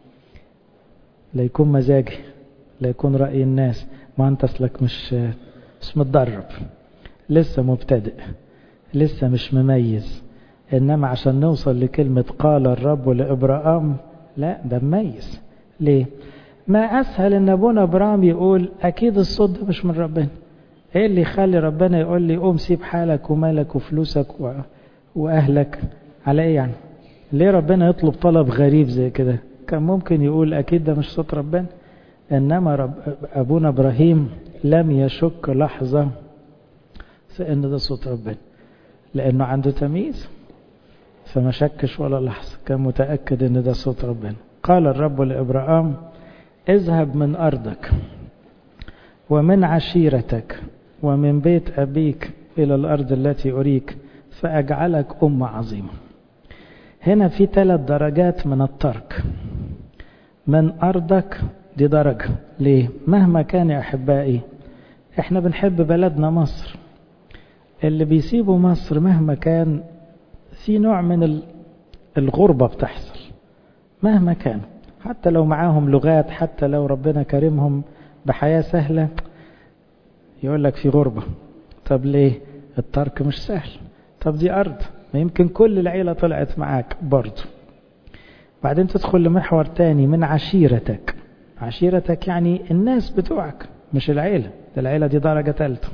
لا يكون مزاجي لا يكون رأي الناس ما انت اصلك مش مش متدرب لسه مبتدئ لسه مش مميز انما عشان نوصل لكلمة قال الرب لإبراهام لا ده مميز ليه ما اسهل ان ابونا ابراهيم يقول اكيد الصوت ده مش من ربنا ايه اللي يخلي ربنا يقول لي قوم سيب حالك ومالك وفلوسك و... واهلك على ايه يعني ليه ربنا يطلب طلب غريب زي كده كان ممكن يقول اكيد ده مش صوت ربنا انما رب... ابونا ابراهيم لم يشك لحظة في ان ده صوت ربنا لانه عنده تمييز فما شكش ولا لحظة كان متأكد ان ده صوت ربنا قال الرب لإبراهام اذهب من أرضك ومن عشيرتك ومن بيت أبيك إلى الأرض التي أريك فأجعلك أمة عظيمة هنا في ثلاث درجات من الترك من أرضك دي درجة ليه مهما كان يا أحبائي احنا بنحب بلدنا مصر اللي بيسيبوا مصر مهما كان في نوع من الغربة بتحصل مهما كان حتى لو معاهم لغات حتى لو ربنا كرمهم بحياة سهلة يقول لك في غربة طب ليه الترك مش سهل طب دي أرض ما يمكن كل العيلة طلعت معاك برضو بعدين تدخل لمحور تاني من عشيرتك عشيرتك يعني الناس بتوعك مش العيلة ده العيلة دي درجة ثالثة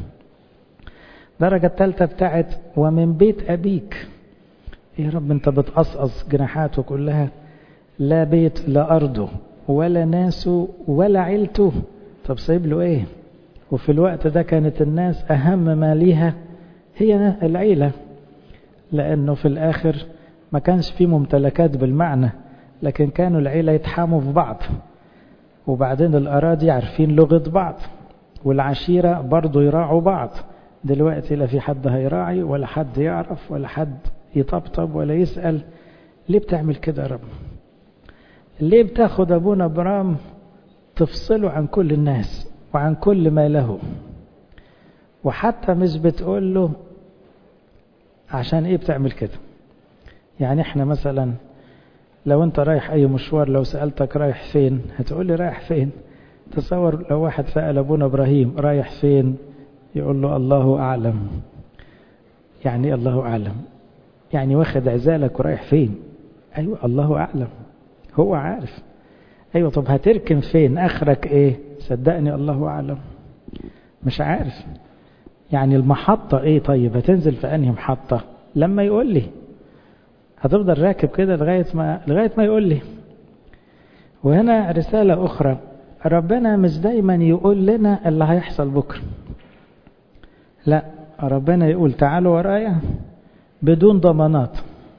درجة ثالثة بتاعت ومن بيت أبيك يا رب انت بتقصقص جناحاته كلها لا بيت لا أرضه ولا ناسه ولا عيلته طب سايب له ايه وفي الوقت ده كانت الناس أهم ما ليها هي العيلة لأنه في الآخر ما كانش في ممتلكات بالمعنى لكن كانوا العيلة يتحاموا في بعض وبعدين الأراضي عارفين لغة بعض والعشيرة برضو يراعوا بعض دلوقتي لا في حد هيراعي ولا حد يعرف ولا حد يطبطب ولا يسأل ليه بتعمل كده يا رب ليه بتاخد أبونا برام تفصله عن كل الناس وعن كل ما له وحتى مش بتقول له عشان ايه بتعمل كده يعني احنا مثلا لو انت رايح اي مشوار لو سألتك رايح فين هتقول لي رايح فين تصور لو واحد سأل ابونا ابراهيم رايح فين يقول له الله اعلم يعني ايه الله اعلم يعني واخد عزالك ورايح فين ايوه الله اعلم هو عارف ايوه طب هتركن فين اخرك ايه صدقني الله اعلم مش عارف يعني المحطة ايه طيب هتنزل في انهي محطة لما يقول لي هتفضل راكب كده لغاية ما لغاية ما يقول لي وهنا رسالة أخرى ربنا مش دايما يقول لنا اللي هيحصل بكرة لا ربنا يقول تعالوا ورايا بدون ضمانات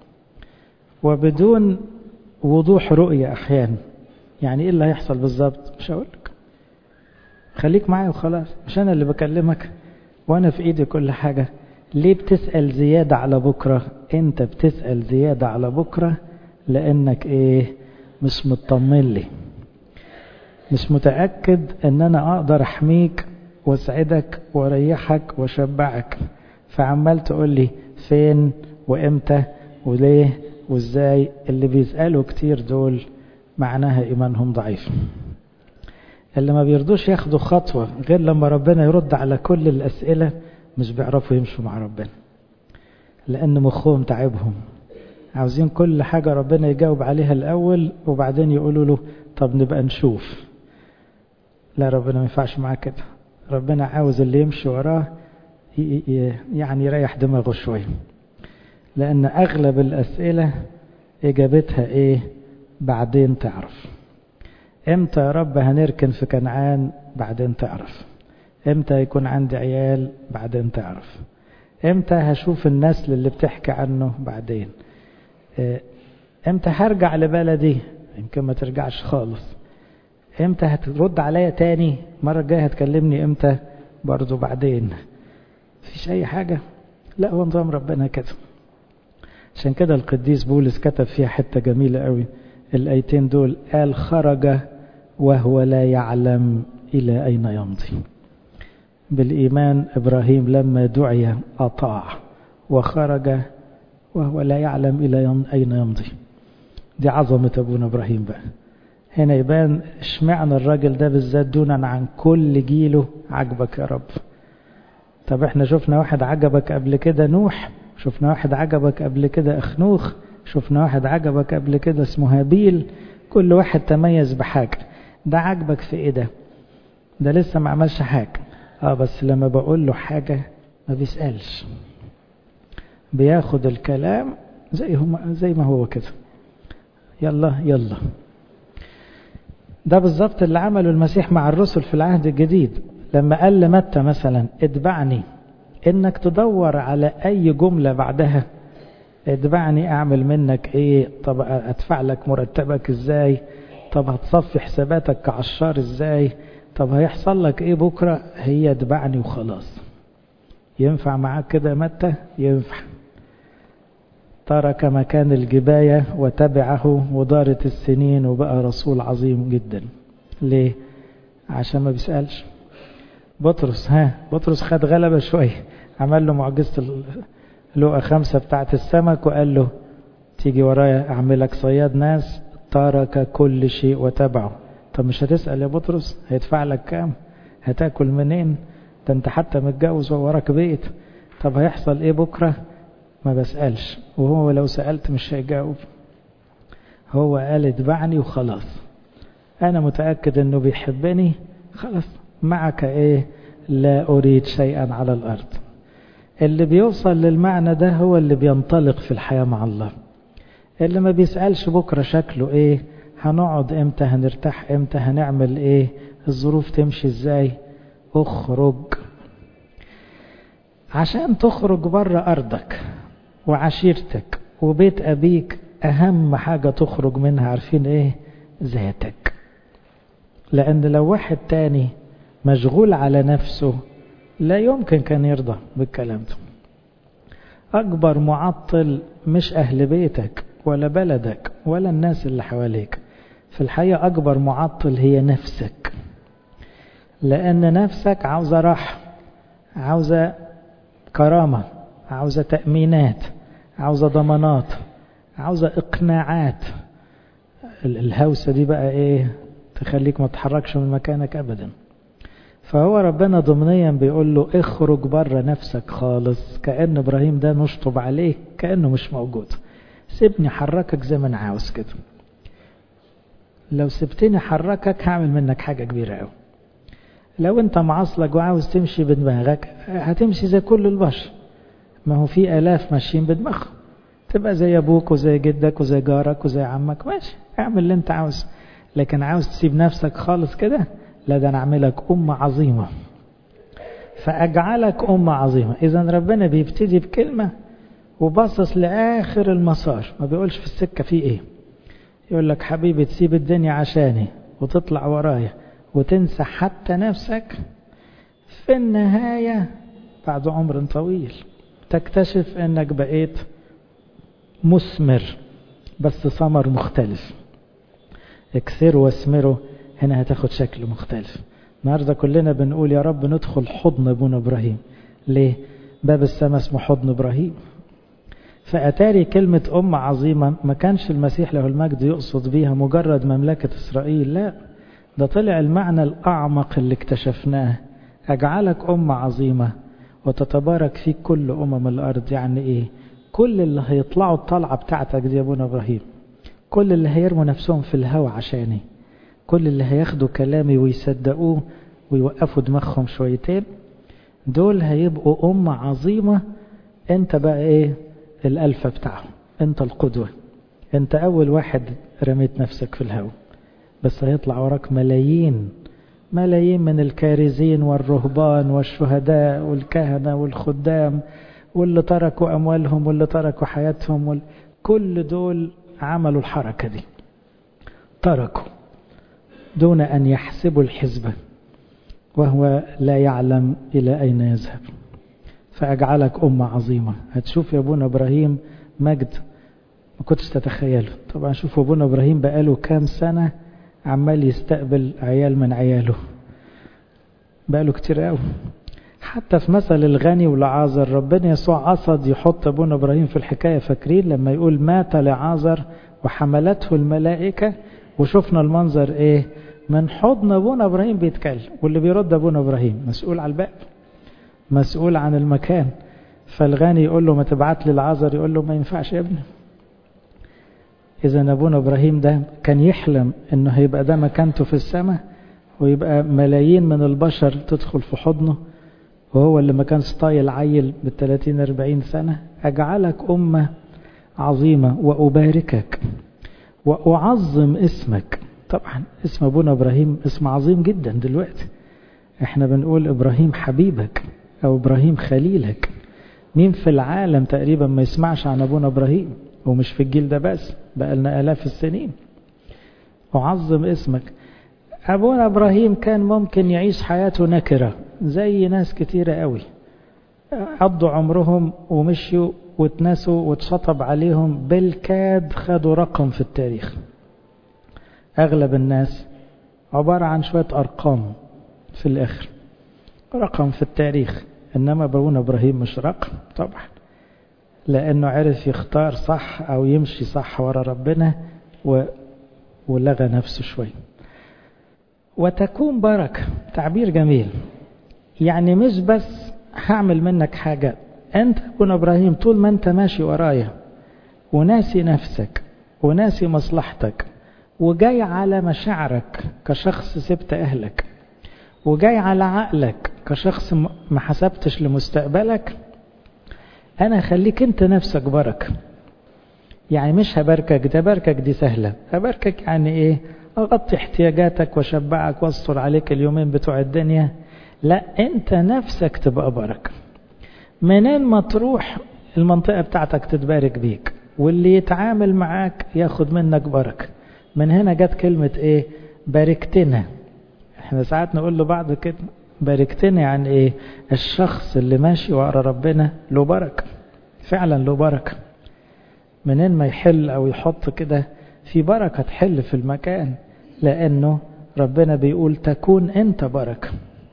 وبدون وضوح رؤية أحيانا يعني إيه اللي هيحصل بالظبط مش هقول لك خليك معايا وخلاص مش أنا اللي بكلمك وأنا في إيدي كل حاجة ليه بتسأل زيادة على بكرة أنت بتسأل زيادة على بكرة لأنك إيه مش مطمن لي مش متأكد أن أنا أقدر أحميك واسعدك واريحك واشبعك فعمال تقول لي فين وامتى وليه وازاي اللي بيسألوا كتير دول معناها ايمانهم ضعيف اللي ما بيرضوش ياخدوا خطوة غير لما ربنا يرد على كل الأسئلة مش بيعرفوا يمشوا مع ربنا لأن مخهم تعبهم عاوزين كل حاجة ربنا يجاوب عليها الأول وبعدين يقولوا له طب نبقى نشوف لا ربنا ما ينفعش معاه كده ربنا عاوز اللي يمشي وراه يعني يريح دماغه شوية لأن أغلب الأسئلة إجابتها إيه بعدين تعرف إمتى يا رب هنركن في كنعان بعدين تعرف إمتى يكون عندي عيال بعدين تعرف إمتى هشوف النسل اللي بتحكي عنه بعدين إمتى هرجع لبلدي يمكن ما ترجعش خالص امتى هترد عليا تاني المرة الجاية هتكلمني امتى برضو بعدين مفيش اي حاجة لا هو نظام ربنا كده عشان كده القديس بولس كتب فيها حتة جميلة قوي الايتين دول قال خرج وهو لا يعلم الى اين يمضي بالايمان ابراهيم لما دعي اطاع وخرج وهو لا يعلم الى اين يمضي دي عظمة أبونا إبراهيم بقى هنا يبان اشمعنى الراجل ده بالذات دونا عن كل جيله عجبك يا رب طب احنا شفنا واحد عجبك قبل كده نوح شفنا واحد عجبك قبل كده اخنوخ شفنا واحد عجبك قبل كده اسمه هابيل كل واحد تميز بحاجة ده عجبك في ايه ده ده لسه ما عملش حاجة اه بس لما بقول له حاجة ما بيسألش بياخد الكلام زي, هم زي ما هو كده يلا يلا ده بالظبط اللي عمله المسيح مع الرسل في العهد الجديد لما قال لمتى مثلا اتبعني انك تدور على اي جملة بعدها اتبعني اعمل منك ايه طب ادفع لك مرتبك ازاي طب هتصفي حساباتك كعشار ازاي طب هيحصل لك ايه بكرة هي اتبعني وخلاص ينفع معاك كده متى ينفع ترك مكان الجباية وتبعه ودارت السنين وبقى رسول عظيم جدا ليه عشان ما بيسألش بطرس ها بطرس خد غلبة شوية عمل له معجزة لقى خمسة بتاعت السمك وقال له تيجي ورايا أعملك صياد ناس ترك كل شيء وتبعه طب مش هتسأل يا بطرس هيدفع لك كام هتاكل منين ده انت حتى متجوز ووراك بيت طب هيحصل ايه بكرة ما بسألش وهو لو سألت مش هيجاوب هو قال اتبعني وخلاص انا متأكد انه بيحبني خلاص معك ايه لا اريد شيئا على الارض اللي بيوصل للمعنى ده هو اللي بينطلق في الحياة مع الله اللي ما بيسألش بكرة شكله ايه هنقعد امتى هنرتاح امتى هنعمل ايه الظروف تمشي ازاي اخرج عشان تخرج بره ارضك وعشيرتك وبيت ابيك اهم حاجة تخرج منها عارفين ايه ذاتك لان لو واحد تاني مشغول على نفسه لا يمكن كان يرضى بالكلام ده اكبر معطل مش اهل بيتك ولا بلدك ولا الناس اللي حواليك في الحقيقة أكبر معطل هي نفسك لأن نفسك عاوزة راحة عاوزة كرامة عاوزة تأمينات عاوزة ضمانات عاوزة إقناعات الهوسة دي بقى إيه تخليك ما تتحركش من مكانك أبدا فهو ربنا ضمنيا بيقول له اخرج بره نفسك خالص كأن إبراهيم ده نشطب عليه كأنه مش موجود سيبني حركك زي ما انا عاوز كده لو سبتني حركك هعمل منك حاجة كبيرة قوي لو انت معصلك وعاوز تمشي بدماغك هتمشي زي كل البشر ما هو في آلاف ماشيين بدماغهم تبقى زي أبوك وزي جدك وزي جارك وزي عمك ماشي اعمل اللي انت عاوز لكن عاوز تسيب نفسك خالص كده لا ده انا اعملك أمة عظيمة فأجعلك أمة عظيمة إذا ربنا بيبتدي بكلمة وباصص لآخر المسار ما بيقولش في السكة في إيه يقول لك حبيبي تسيب الدنيا عشاني وتطلع ورايا وتنسى حتى نفسك في النهاية بعد عمر طويل تكتشف انك بقيت مثمر بس ثمر مختلف اكثروا واسمروا هنا هتاخد شكل مختلف النهاردة كلنا بنقول يا رب ندخل حضن ابونا ابراهيم ليه باب السماء اسمه حضن ابراهيم فأتاري كلمة أمة عظيمة ما كانش المسيح له المجد يقصد بيها مجرد مملكة إسرائيل لا ده طلع المعنى الأعمق اللي اكتشفناه أجعلك أمة عظيمة وتتبارك فيك كل أمم الأرض يعني إيه كل اللي هيطلعوا الطلعة بتاعتك دي يا أبونا إبراهيم كل اللي هيرموا نفسهم في الهوى عشاني كل اللي هياخدوا كلامي ويصدقوه ويوقفوا دماغهم شويتين دول هيبقوا أمة عظيمة انت بقى ايه الألفة بتاعهم انت القدوة انت أول واحد رميت نفسك في الهواء بس هيطلع وراك ملايين ملايين من الكارزين والرهبان والشهداء والكهنة والخدام واللي تركوا أموالهم واللي تركوا حياتهم وال... كل دول عملوا الحركة دي تركوا دون أن يحسبوا الحسبة وهو لا يعلم إلى أين يذهب فأجعلك أمة عظيمة هتشوف يا أبونا إبراهيم مجد ما كنتش تتخيله طبعا شوف أبونا إبراهيم بقاله كام سنة عمال يستقبل عيال من عياله بقاله كتير قوي حتى في مثل الغني والعازر ربنا يسوع قصد يحط أبونا إبراهيم في الحكاية فاكرين لما يقول مات لعازر وحملته الملائكة وشفنا المنظر ايه من حضن ابونا ابراهيم بيتكلم واللي بيرد ابونا ابراهيم مسؤول على الباب مسؤول عن المكان فالغني يقول له ما تبعت لي العذر يقول له ما ينفعش يا ابني اذا ابونا ابراهيم ده كان يحلم انه هيبقى ده مكانته في السماء ويبقى ملايين من البشر تدخل في حضنه وهو اللي ما كانش طايل عيل بالثلاثين أربعين سنة أجعلك أمة عظيمة وأباركك وأعظم اسمك طبعا اسم أبونا إبراهيم اسم عظيم جدا دلوقتي احنا بنقول إبراهيم حبيبك أو إبراهيم خليلك مين في العالم تقريبا ما يسمعش عن أبونا إبراهيم ومش في الجيل ده بس بقى لنا آلاف السنين أعظم اسمك أبونا إبراهيم كان ممكن يعيش حياته نكرة زي ناس كتيرة قوي قضوا عمرهم ومشيوا واتنسوا واتشطب عليهم بالكاد خدوا رقم في التاريخ أغلب الناس عبارة عن شوية أرقام في الآخر رقم في التاريخ إنما أبونا إبراهيم مش رقم طبعا لأنه عرف يختار صح أو يمشي صح ورا ربنا و... ولغى نفسه شوي وتكون بركة تعبير جميل يعني مش بس هعمل منك حاجة أنت ابن إبراهيم طول ما أنت ماشي ورايا وناسي نفسك وناسي مصلحتك وجاي على مشاعرك كشخص سبت أهلك وجاي على عقلك كشخص ما حسبتش لمستقبلك أنا خليك أنت نفسك بركة يعني مش هباركك ده باركك دي سهلة هباركك يعني إيه أغطي احتياجاتك وشبعك واستر عليك اليومين بتوع الدنيا لا أنت نفسك تبقى بركة منين ما تروح المنطقة بتاعتك تتبارك بيك واللي يتعامل معاك ياخد منك بركة من هنا جت كلمة ايه باركتنا احنا ساعات نقول لبعض كده باركتنا يعني ايه الشخص اللي ماشي ورا ربنا له بركة فعلا له بركة منين ما يحل او يحط كده في بركة تحل في المكان لانه ربنا بيقول تكون انت بركة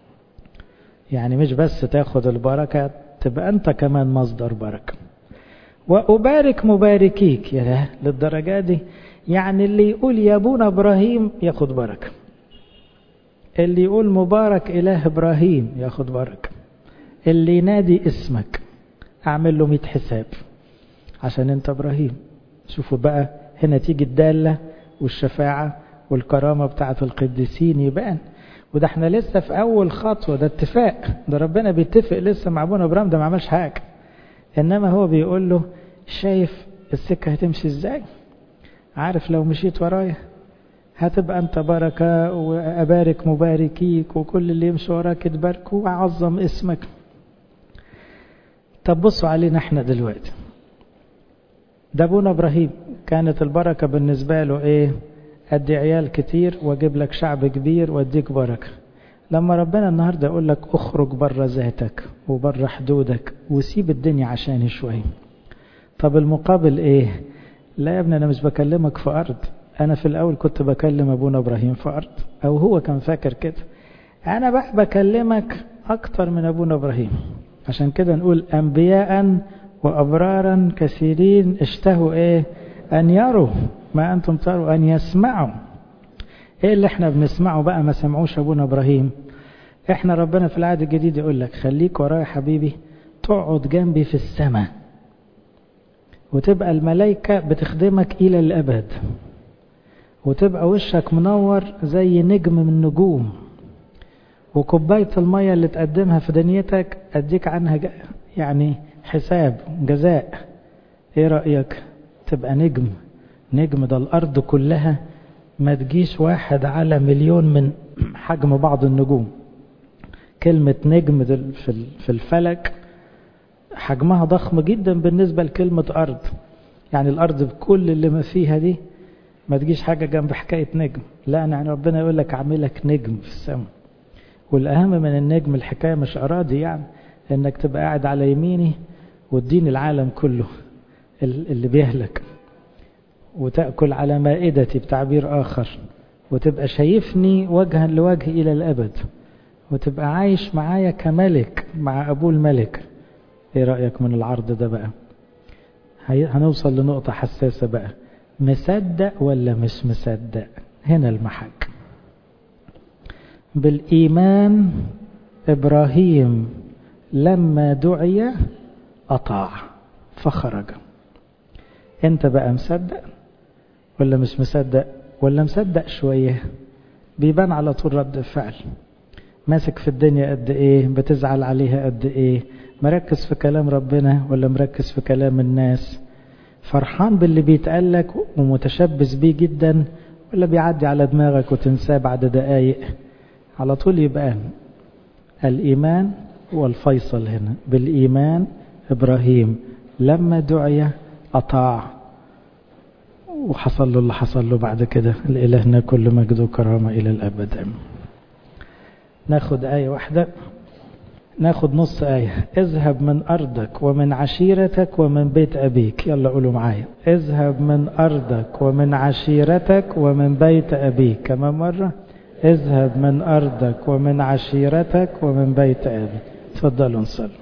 يعني مش بس تاخد البركة تبقى انت كمان مصدر بركة وأبارك مباركيك يا للدرجة دي يعني اللي يقول يا ابونا ابراهيم ياخد بركة اللي يقول مبارك اله ابراهيم ياخد بركة اللي ينادي اسمك اعمل له 100 حساب عشان انت ابراهيم شوفوا بقى هنا تيجي الدالة والشفاعة والكرامة بتاعة القديسين يبان وده احنا لسه في اول خطوة ده اتفاق ده ربنا بيتفق لسه مع ابونا ابراهيم ده ما عملش حاجة انما هو بيقول له شايف السكة هتمشي ازاي عارف لو مشيت ورايا هتبقى انت بركة وابارك مباركيك وكل اللي يمشي وراك تباركه واعظم اسمك طب بصوا علينا احنا دلوقتي ده ابونا ابراهيم كانت البركة بالنسبة له ايه ادي عيال كتير واجيب لك شعب كبير واديك بركة لما ربنا النهاردة يقول لك اخرج بره ذاتك وبره حدودك وسيب الدنيا عشاني شوية طب المقابل ايه لا يا ابني انا مش بكلمك في ارض انا في الاول كنت بكلم ابونا ابراهيم في ارض او هو كان فاكر كده انا بقى بكلمك اكتر من ابونا ابراهيم عشان كده نقول انبياء وابرارا كثيرين اشتهوا ايه ان يروا ما انتم تروا ان يسمعوا ايه اللي احنا بنسمعه بقى ما سمعوش ابونا ابراهيم احنا ربنا في العهد الجديد يقول لك خليك ورايا حبيبي تقعد جنبي في السماء وتبقى الملائكة بتخدمك إلى الأبد وتبقى وشك منور زي نجم من نجوم وكوباية المية اللي تقدمها في دنيتك أديك عنها يعني حساب جزاء ايه رأيك تبقى نجم نجم ده الأرض كلها ما تجيش واحد على مليون من حجم بعض النجوم كلمة نجم في الفلك حجمها ضخم جدا بالنسبة لكلمة أرض يعني الأرض بكل اللي ما فيها دي ما تجيش حاجة جنب حكاية نجم لا يعني ربنا يقول لك أعملك نجم في السماء والأهم من النجم الحكاية مش أراضي يعني إنك تبقى قاعد على يميني وتدين العالم كله اللي بيهلك وتأكل على مائدتي بتعبير آخر وتبقى شايفني وجها لوجه إلى الأبد وتبقى عايش معايا كملك مع أبو الملك ايه رأيك من العرض ده بقى هنوصل لنقطة حساسة بقى مصدق ولا مش مصدق هنا المحك بالإيمان إبراهيم لما دعي أطاع فخرج أنت بقى مصدق ولا مش مصدق ولا مصدق شوية بيبان على طول رد الفعل ماسك في الدنيا قد ايه بتزعل عليها قد ايه مركز في كلام ربنا ولا مركز في كلام الناس فرحان باللي بيتقالك ومتشبث بيه جدا ولا بيعدي على دماغك وتنساه بعد دقايق على طول يبقى الإيمان هو الفيصل هنا بالإيمان إبراهيم لما دعي أطاع وحصل له اللي حصل له بعد كده لإلهنا كل مجد وكرامة إلى الأبد ناخد آية واحدة ناخد نص آية اذهب من أرضك ومن عشيرتك ومن بيت أبيك يلا قولوا معايا اذهب من أرضك ومن عشيرتك ومن بيت أبيك كمان مرة اذهب من أرضك ومن عشيرتك ومن بيت أبيك تفضلوا نصلي